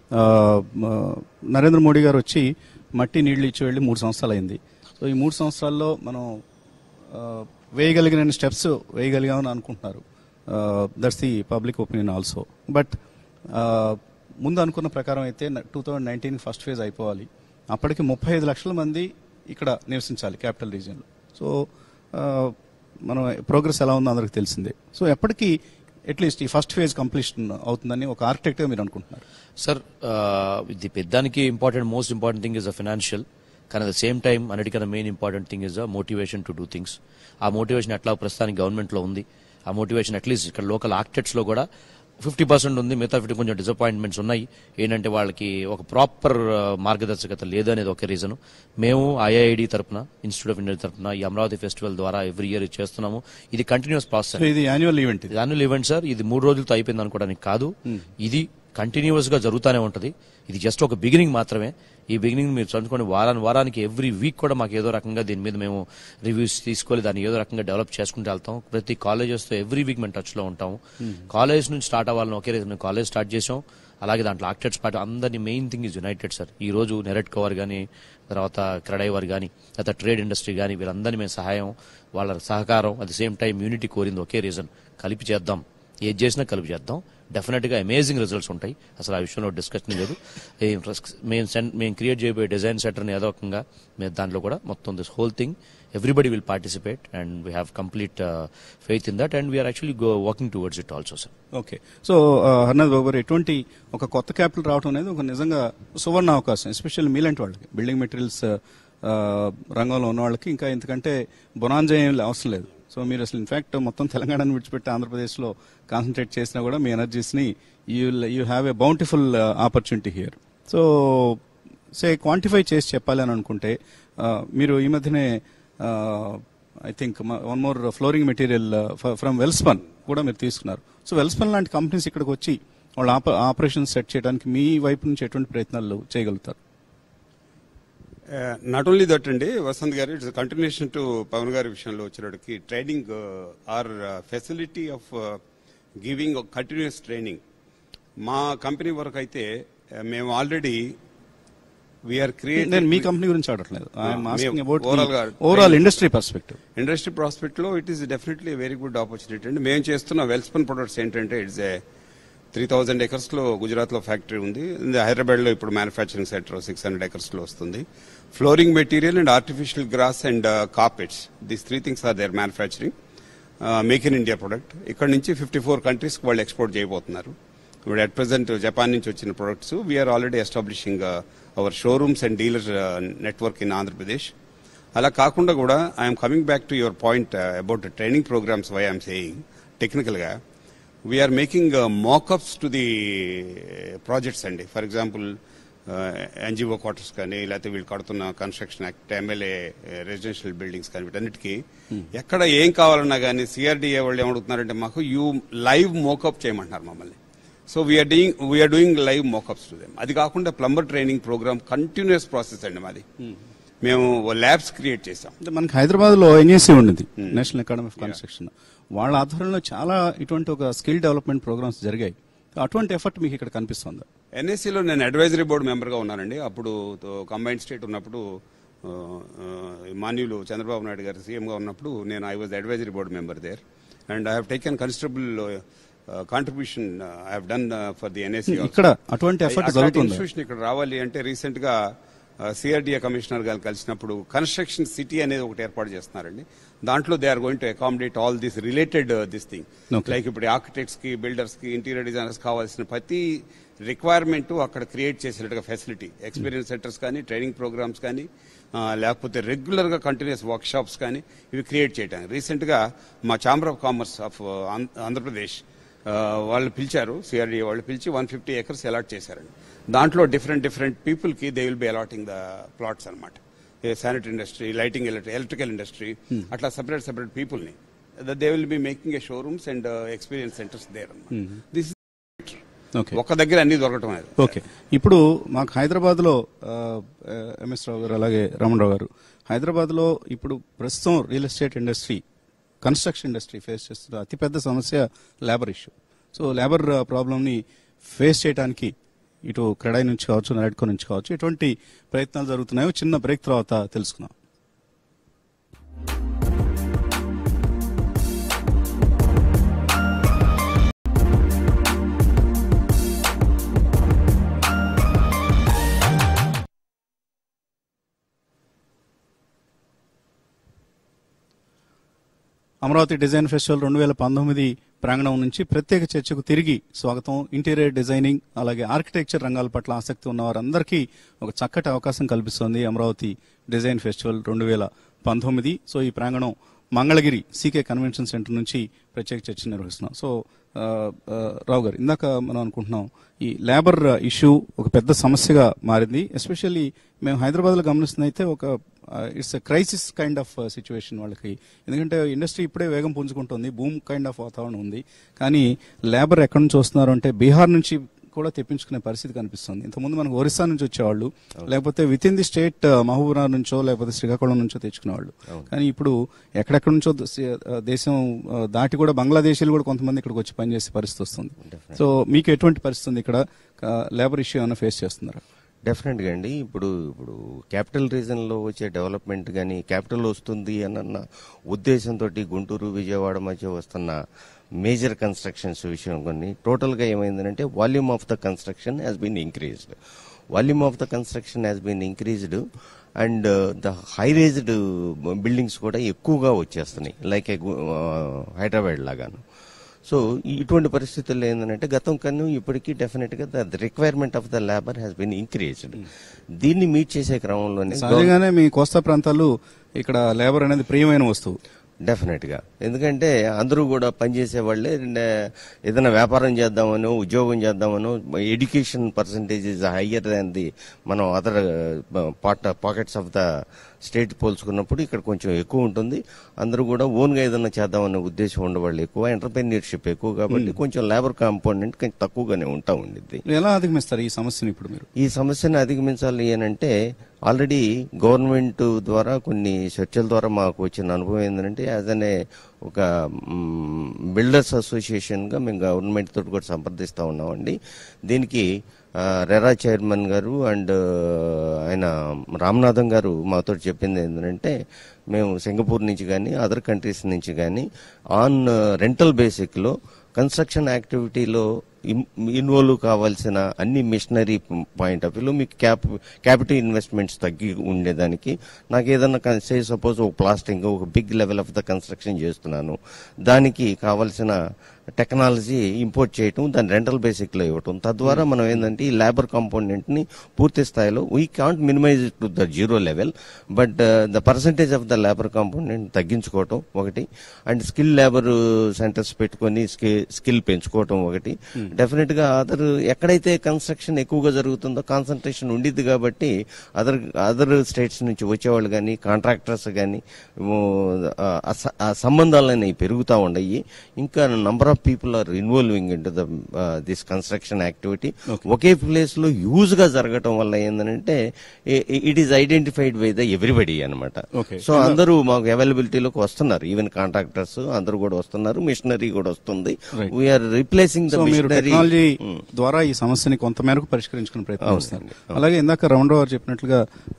Narendra Modi garu వచ్చి మట్టి నీళ్లు ఇచ్చి వెళ్ళి మూడు సంవత్సరాలు అయింది సో ఈ మూడు సంవత్సరాల్లో మనం uh, వేయగలిగిన స్టెప్స్ వేయగలిగామని అనుకుంటున్నారు that's the public opinion also but ముందు అనుకున్న ప్రకారం అయితే two thousand nineteen first phase అయిపోవాలి అప్పటికి ముప్పై ఐదు లక్షల మంది ఇక్కడ నివసించాలి క్యాపిటల్ రీజియన్లో సో మనం ప్రోగ్రెస్ ఎలా ఉందో అందరికి తెలిసిందే సో ఎప్పటికీ అట్లీస్ట్ ఈ ఫస్ట్ ఫేజ్ కంప్లీషన్ అవుతుందని ఒక ఆర్కిటెక్ట్గా మీరు అనుకుంటున్నారు సార్ ఇది పెద్దానికి important most important thing is a financial కానీ అట్ ద సేమ్ టైం అన్నిటికన్నా main important thing is a motivation to do things ఆ మోటివేషన్ ఎట్లా ప్రస్తుతానికి గవర్నమెంట్లో ఉంది ఆ మోటివేషన్ అట్లీస్ట్ ఇక్కడ లోకల్ ఆర్కిటెక్ట్స్ లో కూడా ఫిఫ్టీ పర్సెంట్ ఉంది మిగతా ఫిఫ్టీ కొంచెం డిసప్పాయింట్మెంట్స్ ఉన్నాయి ఏంటంటే వాళ్ళకి ఒక ప్రాపర్ మార్గదర్శకత లేదనేది ఒక రీజన్ మేము ఐఐఐడి తరపున ఇన్స్టిట్యూట్ ఆఫ్ ఇండియా తరపున ఈ అమరావతి ఫెస్టివల్ ద్వారా ఎవ్రీ ఇయర్ చేస్తున్నాము ఇది కంటిన్యూస్ ప్రాసెస్ సో ఇది యాన్యువల్ ఈవెంట్ ఇది యాన్యువల్ ఈవెంట్ సార్ ఇది మూడు రోజులతో అయిపోయింది అనుకోవడానికి కాదు ఇది కంటిన్యూస్ గా జరుగుతూనే ఉంటది ఇది జస్ట్ ఒక బిగినింగ్ మాత్రమే ఈ బిగినింగ్ మీరు చదువుకొని వారాన్ని వారానికి ఎవ్రీ వీక్ కూడా మాకు ఏదో రకంగా దీని మీద మేము రివ్యూస్ తీసుకొని దాన్ని ఏదో రకంగా డెవలప్ చేసుకుంటూ వెళ్తాం ప్రతి కాలేజెస్ తో ఎవ్రీ వీక్ మేము టచ్ లో ఉంటాం కాలేజ్ నుంచి స్టార్ట్ అవ్వాలని ఒకే రీజన్ కాలేజ్ స్టార్ట్ చేసాం అలాగే దాంట్లో ఆక్టెడ్స్ పార్టీ అందరినీ main thing is united sir ఈ రోజు నెరెట్ కవర్ కానీ తర్వాత క్రెడై వార్ కానీ తర్వాత ట్రేడ్ ఇండస్ట్రీ కానీ వీరందరినీ మేము సహాయం వాళ్ళ సహకారం at the same time unity కోరింది ఒకే రీజన్ కలిపి చేద్దాం ఏది చేసినా కలిపి చేద్దాం డెఫినెట్ గా అమేజింగ్ రిజల్ట్స్ ఉంటాయి అసలు ఆ విషయంలో డిస్కషన్ లేదు ఏం రిస్క్- మేము సెండ్ మేము క్రియేట్ చేయబోయే డిజైన్ సెంటర్ని ఏదో రకంగా మేము దాంట్లో కూడా మొత్తం this whole thing everybody will participate and we have complete faith in that and we're actually go working towards it also sir okay so Harnath Babu garu ఎటువంటి ఒక కొత్త క్యాపిటల్ రావడం అనేది ఒక నిజంగా సువర్ణ అవకాశం ఎస్పెషల్లీ మీలాంటి వాళ్ళకి బిల్డింగ్ మెటీరియల్స్ రంగంలో ఉన్న వాళ్ళకి ఇంకా ఎందుకంటే బొనాంజా ఏం అవసరం లేదు సో మీరు అసలు ఇన్ఫాక్ట్ మొత్తం తెలంగాణను విడిచిపెట్టి ఆంధ్రప్రదేశ్లో కాన్సన్ట్రేట్ చేసినా కూడా మీ ఎనర్జీస్ని you you have a bountiful opportunity here so say quantify చేసి చెప్పాలి అని అనుకుంటే ఆ, మీరు ఈ మధ్యనే I think one more flooring material from Welspun కూడా మీరు తీసుకున్నారు సో వెల్స్పన్ లాంటి కంపెనీస్ ఇక్కడికి వచ్చి వాళ్ళ ఆపరేషన్ సెట్ చేయడానికి మీ వైపు నుంచి ఎటువంటి ప్రయత్నాలు చేయగలుగుతారు నాట్ ఓన్లీ దట్ అండి వసంత్ గారు ఇట్స్ కంటిన్యూషన్ టు పవన్ గారి విషయంలో వచ్చేటప్పటికి training or facility of giving continuous training మా కంపెనీ వరకు అయితే uh, మేము ఆల్రెడీ వీఆర్ క్రియేట్ నేను మీ కంపెనీ గురించి ఆడట్లేదు ఐఎమ్ ఆస్కింగ్ మేము అబౌట్ overall గా overall industry perspective industry prospect లో it is definitely very good opportunity అండి మేము చేస్తున్న వెల్స్పన్ ప్రొడక్ట్స్ ఏంటంటే it's a three thousand acres లో గుజరాత్ లో ఫ్యాక్టరీ ఉంది హైదరాబాద్ లో ఇప్పుడు manufacturing centre six hundred acres లో వస్తుంది flooring material and artificial grass and carpets these three things are there manufacturing make in India product ఇక్కడ నుంచి ఫిఫ్టీ ఫోర్ కంట్రీస్ వాళ్ళు ఎక్స్పోర్ట్ చేయబోతున్నారు ఇప్పుడు అట్ ప్రెసెంట్ జపాన్ నుంచి వచ్చిన products we're already establishing our showrooms and dealer network in Andhra Pradesh అలా కాకుండా కూడా I'm coming back to your point about training programmes why I'm saying టెక్నికల్గా we're making mockups to the projects అండి for example NGO quarters కానీ లేకపోతే వీళ్ళు కడుతున్న construction act MLA residential buildings కానీ వీటన్నిటికీ ఎక్కడ ఏం కావాలన్నా కానీ సిఆర్డీఏ వాళ్ళు ఏమడుగుతున్నారంటే మాకు యూ లైవ్ మోకప్ చేయమంటున్నారు మమ్మల్ని so we're doing we're doing live mockups to them అది కాకుండా plumber training programme continuous process అండి మాది మేము ల్యాబ్స్ క్రియేట్ చేసాం అంటే మనకి హైదరాబాద్ లో ఎన్ఏసీ ఉండింది నేషనల్ అకాడమీ ఆఫ్ కన్స్ట్రక్షన్ వాళ్ళ ఆధ్వర్యంలో చాలా ఇటువంటి ఒక స్కిల్ డెవలప్మెంట్ ప్రోగ్రామ్స్ జరిగాయి అటువంటి ఎఫర్ట్ మీకు ఇక్కడ కనిపిస్తుందా ఎన్ఎస్సిలో నేను అడ్వైజరీ బోర్డు మెంబర్గా ఉన్నానండి అప్పుడు కంబైన్డ్ స్టేట్ ఉన్నప్పుడు ఆ, ఆ, మాన్యులు చంద్రబాబు నాయుడు గారు సీఎంగా ఉన్నప్పుడు నేను I was advisory board member there and I have taken considerable contribution I have done for the NSC ఇక్కడ అటువంటి ఎఫర్ట్ జరుగుతుంది ఇన్స్టిట్యూషన్ ఇక్కడ రావాలి అంటే రీసెంట్ గా సిఆర్డిఏ కమిషనర్ గారు కలిసినప్పుడు కన్స్ట్రక్షన్ సిటీ అనేది ఒకటి ఏర్పాటు చేస్తున్నారండి దాంట్లో they are going to accommodate all this related this thing Okay. Like ఇప్పుడు ఆర్కిటెక్ట్స్ కి బిల్డర్స్ కి ఇంటీరియర్ డిజైనర్స్ కావాల్సిన ప్రతి రిక్వైర్మెంట్ అక్కడ క్రియేట్ చేసినట్టుగా ఫెసిలిటీ ఎక్స్పీరియన్స్ సెంటర్స్ కానీ ట్రైనింగ్ ప్రోగ్రామ్స్ కానీ ఆ, లేకపోతే రెగ్యులర్ గా కంటిన్యూస్ వర్క్ షాప్స్ కానీ ఇవి క్రియేట్ చేయడానికి రీసెంట్ గా మా chamber of commerce of Andhra Pradesh ఆ, వాళ్ళు పిలిచారు సిఆర్డీ వాళ్ళు పిలిచి వన్ ఫిఫ్టీ ఎకర్స్ అలాట్ చేశారండి దాంట్లో డిఫరెంట్ డిఫరెంట్ పీపుల్ కి they will be allotting the plots అనమాట sanitary industry lighting electrical industry అట్లా సెపరేట్ సెపరేట్ పీపుల్ ని they will be making a showrooms and experience centres there అనమాట this okay ఒక దగ్గర అన్ని దొరకటం అనేది ఓకే ఇప్పుడు మాకు హైదరాబాద్ లో ఎంఎస్ రావు గారు అలాగే రమణరావు గారు హైదరాబాద్ లో ఇప్పుడు ప్రస్తుతం real estate industry construction industry face చేస్తున్న అతిపెద్ద సమస్య labour issue so labour problem ని ఫేస్ చేయడానికి ఇటు క్రెడాయి నుంచి కావచ్చు నరెడ్కో నుంచి కావచ్చు ఎటువంటి ప్రయత్నాలు జరుగుతున్నాయో చిన్న బ్రేక్ తర్వాత తెలుసుకుందాం అమరావతి డిజైన్ ఫెస్టివల్ రెండు వేల పంతొమ్మిది ప్రాంగణం నుంచి ప్రత్యేక చర్చకు తిరిగి స్వాగతం ఇంటీరియర్ డిజైనింగ్ అలాగే ఆర్కిటెక్చర్ రంగాల పట్ల ఆసక్తి ఉన్న వారందరికీ ఒక చక్కటి అవకాశం కల్పిస్తోంది అమరావతి డిజైన్ ఫెస్టివల్ రెండు వేల పంతొమ్మిది సో ఈ ప్రాంగణం మంగళగిరి సీకే కన్వెన్షన్ సెంటర్ నుంచి ప్రత్యేక చర్చ నిర్వహిస్తున్నాం సో ఆ, ఆ, రావు గారు ఇందాక మనం అనుకుంటున్నాం ఈ లేబర్ ఇష్యూ ఒక పెద్ద సమస్యగా మారింది ఎస్పెషల్లీ మేము హైదరాబాద్ లో గమనిస్తుంది అయితే ఒక it's crisis kind of situation వాళ్ళకి ఎందుకంటే ఇండస్ట్రీ ఇప్పుడే వేగం పుంజుకుంటుంది భూమ్ కైండ్ ఆఫ్ వాతావరణం ఉంది కానీ లేబర్ ఎక్కడి నుంచి వస్తున్నారు అంటే బీహార్ నుంచి కూడా తెప్పించుకునే పరిస్థితి కనిపిస్తుంది ఇంతకుముందు మనకు ఒరిస్సా నుంచి వచ్చేవాళ్ళు లేకపోతే within the state Mahbubnagar నుంచో లేకపోతే శ్రీకాకుళం నుంచో తెచ్చుకునేవాళ్ళు కానీ ఇప్పుడు ఎక్కడెక్కడి నుంచో ద- ఆ, దేశం ఆ, దాటి కూడా బంగ్లాదేశీలు కూడా కొంతమంది ఇక్కడికి వచ్చి పనిచేసే పరిస్థితి వస్తుంది సో మీకు ఎటువంటి పరిస్థితి ఉంది ఇక్కడ లేబర్ ఇష్యూ ఏమైనా ఫేస్ చేస్తున్నారా డెఫినెట్గా అండి ఇప్పుడు ఇప్పుడు క్యాపిటల్ రీజన్లో వచ్చే డెవలప్మెంట్ కానీ క్యాపిటల్ వస్తుంది అన్న ఉద్దేశంతో గుంటూరు విజయవాడ మధ్య వస్తున్న మేజర్ కన్స్ట్రక్షన్స్ విషయం కొన్ని టోటల్గా ఏమైందంటే volume of the construction has been increased volume of the construction has been increased and the high raised buildings కూడా ఎక్కువగా వచ్చేస్తున్నాయి లైక్ హైదరాబాద్ లాగాను సో ఇటువంటి పరిస్థితుల్లో ఏంటంటే గతం కన్నా ఇప్పటికీ డెఫినెట్ గా the requirement of the labour has been increased దీన్ని మీట్ చేసే క్రమంలోనే సహజంగానే మీ కోస్తా ప్రాంతాలు ఇక్కడ లేబర్ అనేది ప్రియమైన వస్తువు డెఫినెట్ గా ఎందుకంటే అందరూ కూడా పనిచేసే వాళ్ళే నే- ఏదైనా వ్యాపారం చేద్దామనో ఉద్యోగం చేద్దామనో education percentage is higher than the మనం other part pockets of the state పోల్చుకున్నప్పుడు ఇక్కడ కొంచెం ఎక్కువ ఉంటుంది అందరూ కూడా ఓన్ గా ఏదైనా చేద్దామనే ఉద్దేశం ఉండవాళ్ళు ఎక్కువ ఎంటర్ప్రెన్యూర్షిప్ ఎక్కువ కాబట్టి కొంచెం లేబర్ కాంపోనెంట్ కొంచెం తక్కువగానే ఉంటా ఉండిద్ది ఎలా అధిగమిస్తారు ఈ సమస్యను ఇప్పుడు మీరు ఈ సమస్యను అధిగమించాలి అని అంటే ఆల్రెడీ గవర్నమెంట్ ద్వారా కొన్ని చర్చల ద్వారా మాకు వచ్చిన అనుభవం ఏంటంటే యాజ్ అనే ఒక బిల్డర్స్ అసోసియేషన్ గా మేము గవర్నమెంట్ తోటి కూడా సంప్రదిస్తా ఉన్నామండి దీనికి ఆ, రెరా చైర్మన్ గారు అండ్ ఆయన రామనాథం గారు మాతో చెప్పింది ఏంటంటే మేము సింగపూర్ నుంచి కానీ అదర్ కంట్రీస్ నుంచి కానీ ఆన్ రెంటల్ బేసిక్ లో కన్స్ట్రక్షన్ యాక్టివిటీలో ఇన్వాల్వ్ కావాల్సిన అన్ని మిషనరీ పాయింట్ ఆఫ్ వ్యూలో మీకు క్యాప్ క్యాపిటల్ ఇన్వెస్ట్మెంట్స్ తగ్గి ఉండేదానికి నాకు ఏదన్నా సే సపోజ్ ఒక ప్లాస్టింగ్ ఒక big level of the construction చేస్తున్నాను దానికి కావాల్సిన టెక్నాలజీ ఇంపోర్ట్ చేయటం దాని రెంటల్ బేసిక్ లో ఇవ్వటం తద్వారా మనం ఏంటంటే ఈ లేబర్ కాంపోనెంట్ ని పూర్తి స్థాయిలో we can't minimise to the zero level but the percentage of the labour component తగ్గించుకోవటం ఒకటి అండ్ స్కిల్ లేబర్ సెంటర్స్ పెట్టుకొని స్కిల్ పెంచుకోవటం ఒకటి డెఫినెట్ గా అదర్ ఎక్కడైతే కన్స్ట్రక్షన్ ఎక్కువగా జరుగుతుందో కాన్సన్ట్రేషన్ ఉండిద్ది కాబట్టి అదర్ అదర్ స్టేట్స్ నుంచి వచ్చేవాళ్ళు కానీ కాంట్రాక్టర్స్ కానీ ఆ సంబంధాలు అనేవి పెరుగుతూ ఉండయి ఇంకా number of people are involving into the this construction activity ఒకే ప్లేస్ లో యూజ్ గా జరగటం వల్ల ఏంటంటే it is identified by the everybody అనమాట Okay. సో అందరూ మాకు అవైలబిలిటీలోకి వస్తున్నారు ఈవెన్ కాంట్రాక్టర్స్ అందరూ కూడా వస్తున్నారు మిషనరీ కూడా వస్తుంది Right. We're replacing the so మీరు మిషనరీ టెక్నాలజీ ద్వారా ఈ సమస్యని కొంత మేరకు పరిష్కరించుకునే ప్రయత్నం చేస్తారు అలాగే ఇందాక రౌండ్ ఓవర్ చెప్పినట్లుగా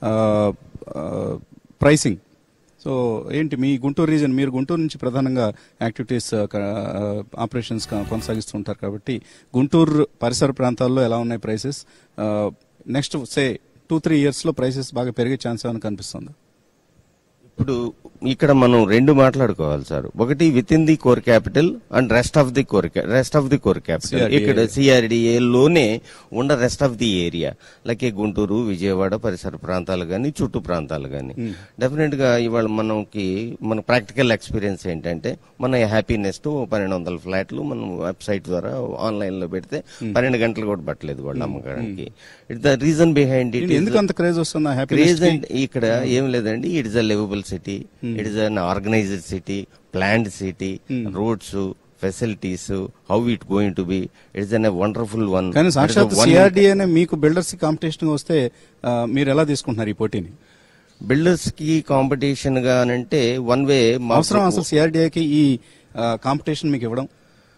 ప్రైసింగ్ సో ఏంటి మీ గుంటూరు రీజన్ మీరు గుంటూరు నుంచి ప్రధానంగా యాక్టివిటీస్ ఆపరేషన్స్ కొనసాగిస్తుంటారు కాబట్టి గుంటూరు పరిసర ప్రాంతాల్లో ఎలా ఉన్నాయి prices next say two three years లో ప్రైసెస్ బాగా పెరిగే ఛాన్స్ ఏమైనా కనిపిస్తుంది ఇప్పుడు ఇక్కడ మనం రెండు మాట్లాడుకోవాలి సార్ ఒకటి within the core capital and rest of the core rest of the core capital CRDA. ఇక్కడ సిఆర్డిఏ లోనే ఉన్న rest of the area like Guntur Vijayawada పరిసర ప్రాంతాలు కానీ చుట్టూ ప్రాంతాలు కానీ డెఫినెట్ గా ఇవాళ మనకి మన ప్రాక్టికల్ ఎక్స్పీరియన్స్ ఏంటంటే మన హ్యాపీనెస్ టు పన్నెండు వందల ఫ్లాట్లు మనం వెబ్సైట్ ద్వారా ఆన్లైన్ లో పెడితే పన్నెండు గంటలు కూడా పట్టలేదు వాళ్ళు అమ్మకానికి it the reason behind it ఎందుకు అంత క్రేజ్ వస్తుంది క్రేజ్ హ్యాపీ అండ్ ఇక్కడ ఏం లేదండి it is a liveable city it is an organised city planned city roads facilities how it going to be it's an wonderful one కానీ సాక్షాత్ సిఆర్డీఏనే మీకు builders competition వస్తే ఆ, మీరు ఎలా తీసుకుంటున్నారు ఈ పోటీని బిల్డర్స్ కి కాంపిటీషన్ గా అంటే వన్ వే అవసరం అసలు సిఆర్డీఏకి ఈ కాంపిటీషన్ మీకు ఇవ్వడం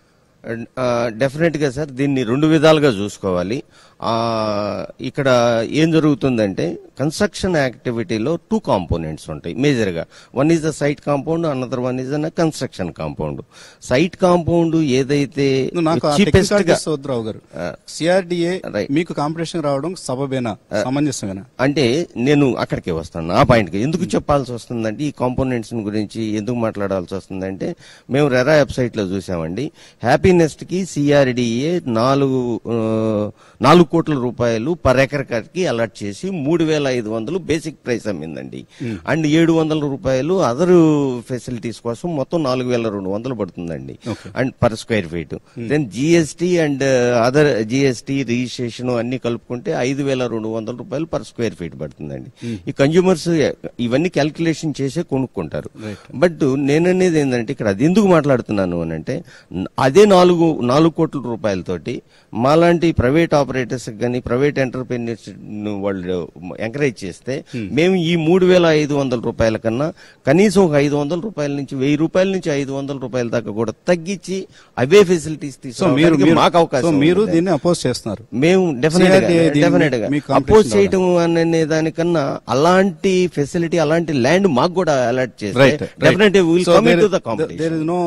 డెఫినెట్ గా సార్ దీన్ని రెండు విధాలుగా చూసుకోవాలి ఆ, ఇక్కడ ఏం జరుగుతుందంటే కన్స్ట్రక్షన్ యాక్టివిటీలో టూ కాంపోనెంట్స్ ఉంటాయి మేజర్ గా one is the site compound another one is a construction compound site compound ఏదైతే నువ్వు నాకు ఆ చీపెస్ట్ గా technicalities వద్దు రావు గారు సిఆర్డీఏ Right. మీకు కాంపిటీషన్ రావడం సబబేనా సమంజసమేనా అంటే నేను అక్కడికే వస్తాను ఆ పాయింట్ కి ఎందుకు చెప్పాల్సి వస్తుందంటే ఈ కాంపోనెంట్స్ గురించి ఎందుకు మాట్లాడాల్సి వస్తుందంటే మేము రెరా వెబ్సైట్ లో చూసామండి హ్యాపీనెస్ట్ కి సిఆర్డిఏ నాలుగు ఆ, నాలుగు కోట్ల రూపాయలు పర్ ఎకర్ కి అలాట్ చేసి మూడు వేల ఐదు వందలు బేసిక్ ప్రైస్ అమ్మిందండి అండ్ ఏడు వందల రూపాయలు అదర్ ఫెసిలిటీస్ కోసం మొత్తం నాలుగు వేల రెండు వందలు పడుతుందండి and per square feet then GST and other GST registration అన్ని కలుపుకుంటే ఐదు వేల రెండు వందల రూపాయలు పర్ స్క్వేర్ ఫీట్ పడుతుందండి ఈ కన్జ్యూమర్స్ ఇవన్నీ క్యాల్కులేషన్ చేసే కొనుక్కుంటారు బట్ నేననేది ఏంటంటే ఇక్కడ అది ఎందుకు మాట్లాడుతున్నాను అని అంటే న- అదే నాలుగు నాలుగు కోట్ల రూపాయలతోటి మాలాంటి ప్రైవేట్ ఆపరేటర్స్ కానీ ప్రైవేట్ ఎంటర్ప్రీనియర్స్ వాళ్ళు ఎంకరేజ్ చేస్తే మేము ఈ మూడు వేల ఐదు వందల రూపాయల కన్నా కనీసం ఒక ఐదు వందల రూపాయల నుంచి వెయ్యి రూపాయల నుంచి ఐదు వందల రూపాయల దాకా కూడా తగ్గించి అవే ఫెసిలిటీస్ సో మీరు తీసుకోవడానికి మీరు- మాకు సో అవకాశం మీరు ఉంది. దీన్ని అపోజ్ చేస్తున్నారు మేము డెఫినెట్ గా CRDA దీన్ని డెఫినెట్ గా మీకు competition అపోజ్ చేయటం అనే దానికన్నా అలాంటి ఫెసిలిటీ అలాంటి ల్యాండ్ మాకు కూడా అలర్ట్ చేస్తే right definite will come to the competition there is no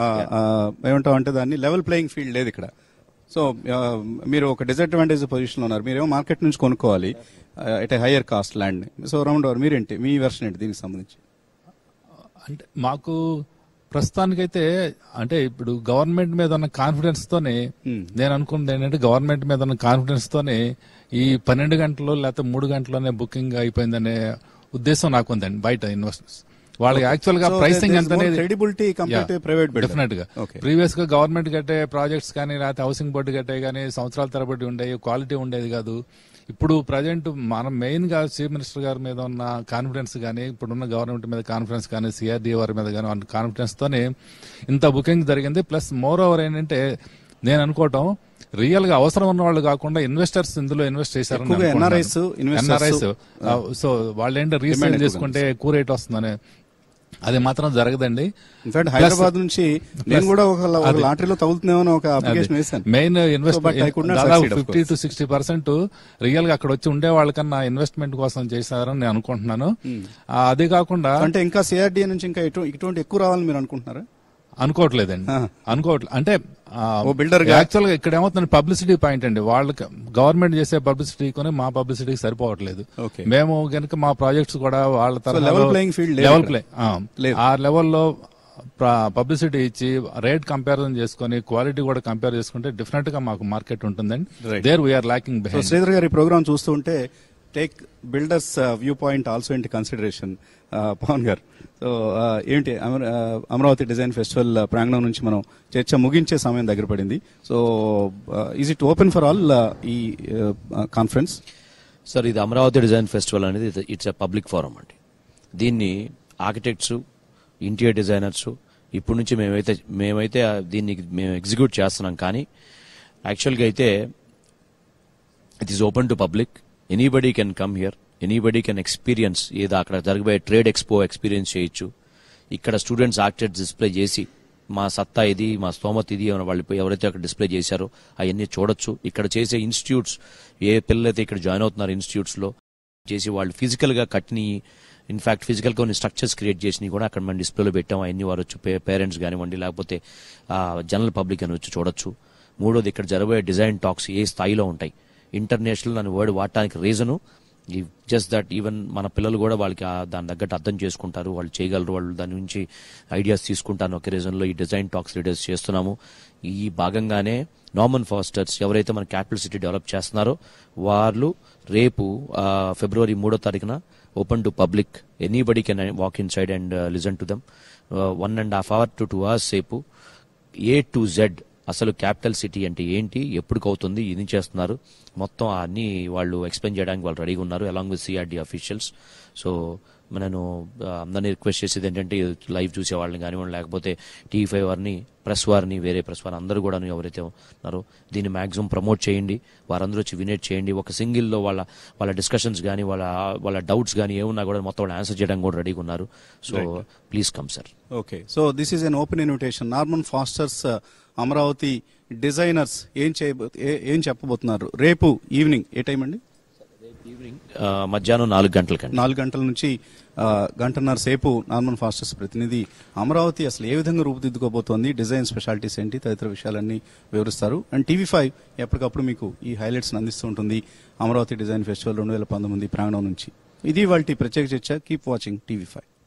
ఏమంటాం అంటే దాన్ని లెవెల్ ప్లేయింగ్ ఫీల్డ్ లేదు ఇక్కడ సో మీరు ఒక డిసడ్వాంటేజ్ పొజిషన్ లో ఉన్నారు మీరేమో మార్కెట్ నుంచి కొనుక్కోవాలి at higher cost land so round over మీరేంటి మీ వెర్షన్ ఏంటి దీనికి సంబంధించి అంటే మాకు ప్రస్తుతానికైతే అంటే ఇప్పుడు గవర్నమెంట్ మీద ఉన్న కాన్ఫిడెన్స్ తోనే నేను అనుకున్నది ఏంటంటే గవర్నమెంట్ మీద ఉన్న కాన్ఫిడెన్స్ తోనే ఈ పన్నెండు గంటలు లేకపోతే మూడు గంటల్లోనే బుకింగ్ అయిపోయిందనే ఉద్దేశం నాకు ఉందండి బయట ఇన్వెస్టర్స్ వాళ్ళకి యాక్చువల్ గా So, ప్రైసింగ్ there is ఎంత more అనేది credibility compared to private builder. Definite గా Okay. ప్రీవియస్ గా గవర్నమెంట్ కట్టే ప్రాజెక్ట్స్ కానీ లేకపోతే హౌసింగ్ బోర్డు కట్టే కానీ సంవత్సరాల తరబడి ఉండేవి క్వాలిటీ ఉండేది కాదు ఇప్పుడు ప్రజెంట్ మనం మెయిన్ గా చీఫ్ మినిస్టర్ గారి మీద ఉన్న కాన్ఫిడెన్స్ కానీ ఇప్పుడున్న గవర్నమెంట్ మీద కాన్ఫిడెన్స్ కానీ సిఆర్డీ వారి మీద కానీ ఉన్న కాన్ఫిడెన్స్ తోనే ఇంత బుకింగ్ జరిగింది ప్లస్ మోర్ ఓవర్ ఏంటంటే నేను అనుకోవటం రియల్ గా అవసరం ఉన్న వాళ్ళు కాకుండా ఇన్వెస్టర్స్ ఇందులో ఇన్వెస్ట్ చేశారని ఎక్కువగా అనుకుంటున్నాను. NRIs, investors, NRIs, సో వాళ్ళు ఏంటో రీసేల్ ఎక్కువగా చేసుకుంటే ఎక్కువ రేట్ వస్తుందని అది మాత్రం జరగదండి ఇన్ఫాక్ట్ హైదరాబాద్ నుంచి నేను కూడా ఒక ఒక లాటరీలో తగులుతున్నామో అని ఒక అప్లికేషన్ వేశాను main So, but I could not దాదాపు succeed, of fifty course. To sixty percent real గా అక్కడ వచ్చి ఉండే వాళ్ళకన్నా ఇన్వెస్ట్మెంట్ కోసం చేశారని నేను అనుకుంటున్నాను ఆ, అదే కాకుండా అంటే ఇంకా సిఆర్డీఏ నుంచి ఇంకా ఇటు- ఇటువంటి ఎక్కువ రావాలని మీరు అనుకుంటున్నారా అనుకోవట్లేదండి ఆ. అనుకోవట్లేదు అంటే ఓ builder గా- యాక్చువల్ గా ఇక్కడ ఏమవుతుంది పబ్లిసిటీ పాయింట్ అండి వాళ్ళకి గవర్నమెంట్ చేసే పబ్లిసిటీ కొని మా పబ్లిసిటీకి సరిపోవట్లేదు Okay. మేము కనుక మా ప్రాజెక్ట్స్ కూడా వాళ్ళ level playing field లేదు లెవెల్ ఇక్కడ. ప్లే లేదు. ఆ లెవెల్లో పబ్లిసిటీ ఇచ్చి రేట్ కంపారిజన్ చేసుకొని క్వాలిటీ కూడా కంపేర్ చేసుకుంటే డెఫినెట్ గా మాకు మార్కెట్ ఉంటుందండి Right. There we're lacking so behind Sridhar గారి ప్రోగ్రామ్ చూస్తూ ఉంటే take builders view point also into consideration Pavan garu so ఏంటి అమర- uh, అమరావతి డిజైన్ ఫెస్టివల్ ప్రాంగణం నుంచి మనం చర్చ ముగించే సమయం దగ్గర పడింది so is it open for all ఈ కాన్ఫరెన్స్ సార్ ఇది అమరావతి డిజైన్ ఫెస్టివల్ అనేది ఇట్స్ ఎ పబ్లిక్ ఫోరం అండి దీన్ని ఆర్కిటెక్ట్స్ ఇంటీరియర్ డిజైనర్స్ ఇప్పటి నుంచి మేమైతే మేమైతే ఆ దీన్ని మేము ఎగ్జిక్యూట్ చేస్తున్నాం కానీ యాక్చువల్గా అయితే it is open to public anybody can come here anybody can experience ఏదో అక్కడ జరగబోయే ట్రేడ్ ఎక్స్పో ఎక్స్పీరియన్స్ చేయొచ్చు ఇక్కడ స్టూడెంట్స్ ఆర్కిటెక్ట్ డిస్ప్లే చేసి మా సత్తా ఇది మా స్తోమత ఇది అని వాళ్ళు ఎవరైతే అక్కడ డిస్ప్లే చేశారో అవన్నీ చూడొచ్చు ఇక్కడ చేసే ఇన్స్టిట్యూట్స్ ఏ పిల్లలైతే ఇక్కడ జాయిన్ అవుతున్నారు ఇన్స్టిట్యూట్స్ లో చేసి వాళ్ళు ఫిజికల్ గా కట్ని ఇన్ఫాక్ట్ ఫిజికల్ గా కొన్ని స్ట్రక్చర్స్ క్రియేట్ చేసి కూడా అక్కడ మనం డిస్ప్లేలో పెట్టాం అవన్నీ వారు వచ్చి పేరెంట్స్ కానివ్వండి లేకపోతే జనరల్ పబ్లిక్ అని వచ్చి చూడొచ్చు మూడోది ఇక్కడ జరగబోయే డిజైన్ టాక్స్ ఏ స్థాయిలో ఉంటాయి ఇంటర్నేషనల్ అని వర్డ్ వాడటానికి రీజను జస్ట్ దట్ ఈవెన్ మన పిల్లలు కూడా వాళ్ళకి ఆ దాని తగ్గట్టు అర్థం చేసుకుంటారు వాళ్ళు చేయగలరు వాళ్ళు దాని నుంచి ఐడియాస్ తీసుకుంటారు ఒక రీజన్లో ఈ డిజైన్ టాక్స్ లీడర్స్ చేస్తున్నాము ఈ భాగంగానే నార్మన్ ఫాస్టర్స్ ఎవరైతే మన క్యాపిటల్ సిటీ డెవలప్ చేస్తున్నారో వాళ్ళు రేపు ఆ, ఫిబ్రవరి మూడో తారీఖున open to public anybody can walk inside and listen to them one and half hour to two hours సేపు ఏ టు జెడ్ అసలు క్యాపిటల్ సిటీ అంటే ఏంటి ఎప్పుడు అవుతుంది ఇది చేస్తున్నారు మొత్తం అన్ని వాళ్ళు ఎక్స్ప్లెయిన్ చేయడానికి వాళ్ళు రెడీగా ఉన్నారు along with CRD officials so నేను ఆ, అందరినీ రిక్వెస్ట్ చేసేది ఏంటంటే లైవ్ చూసే వాళ్ళని కానివ్వండి లేకపోతే టీవీ ఫైవ్ వారిని ప్రెస్ వారిని వేరే ప్రెస్ వారిని అందరూ కూడా ఎవరైతే ఉన్నారో దీన్ని మాక్సిమం ప్రమోట్ చేయండి వారందరూ వచ్చి వినేట్ చేయండి ఒక సింగిల్లో వాళ్ళ వాళ్ళ డిస్కషన్స్ కానీ వాళ్ళ వాళ్ళ డౌట్స్ కానీ ఏమున్నా కూడా మొత్తం వాళ్ళు ఆన్సర్ చేయడానికి కూడా రెడీగా ఉన్నారు so please come sir okay so this is an open invitation Norman Foster's Amaravati designers ఏం చేయబో ఏ- ఏం చెప్పబోతున్నారు రేపు ఈవినింగ్ ఏ టైం అండి ఈవినింగ్ మధ్యాహ్నం నాలుగు గంటలకండి నాలుగు గంటల నుంచి ఆ, గంటన్నర సేపు నార్మన్ ఫాస్టర్స్ ప్రతినిధి అమరావతి అసలు ఏ విధంగా రూపుదిద్దుకోబోతోంది డిజైన్ స్పెషాలిటీస్ ఏంటి తదితర విషయాలన్నీ వివరిస్తారు అండ్ టీవీ ఫైవ్ ఎప్పటికప్పుడు మీకు ఈ హైలైట్స్ అందిస్తూ ఉంటుంది అమరావతి డిజైన్ ఫెస్టివల్ రెండు వేల పంతొమ్మిది ప్రాంగణం నుంచి ఇది వాళ్ళ ప్రత్యేక చర్చ కీప్ వాచింగ్ టీవీ ఫైవ్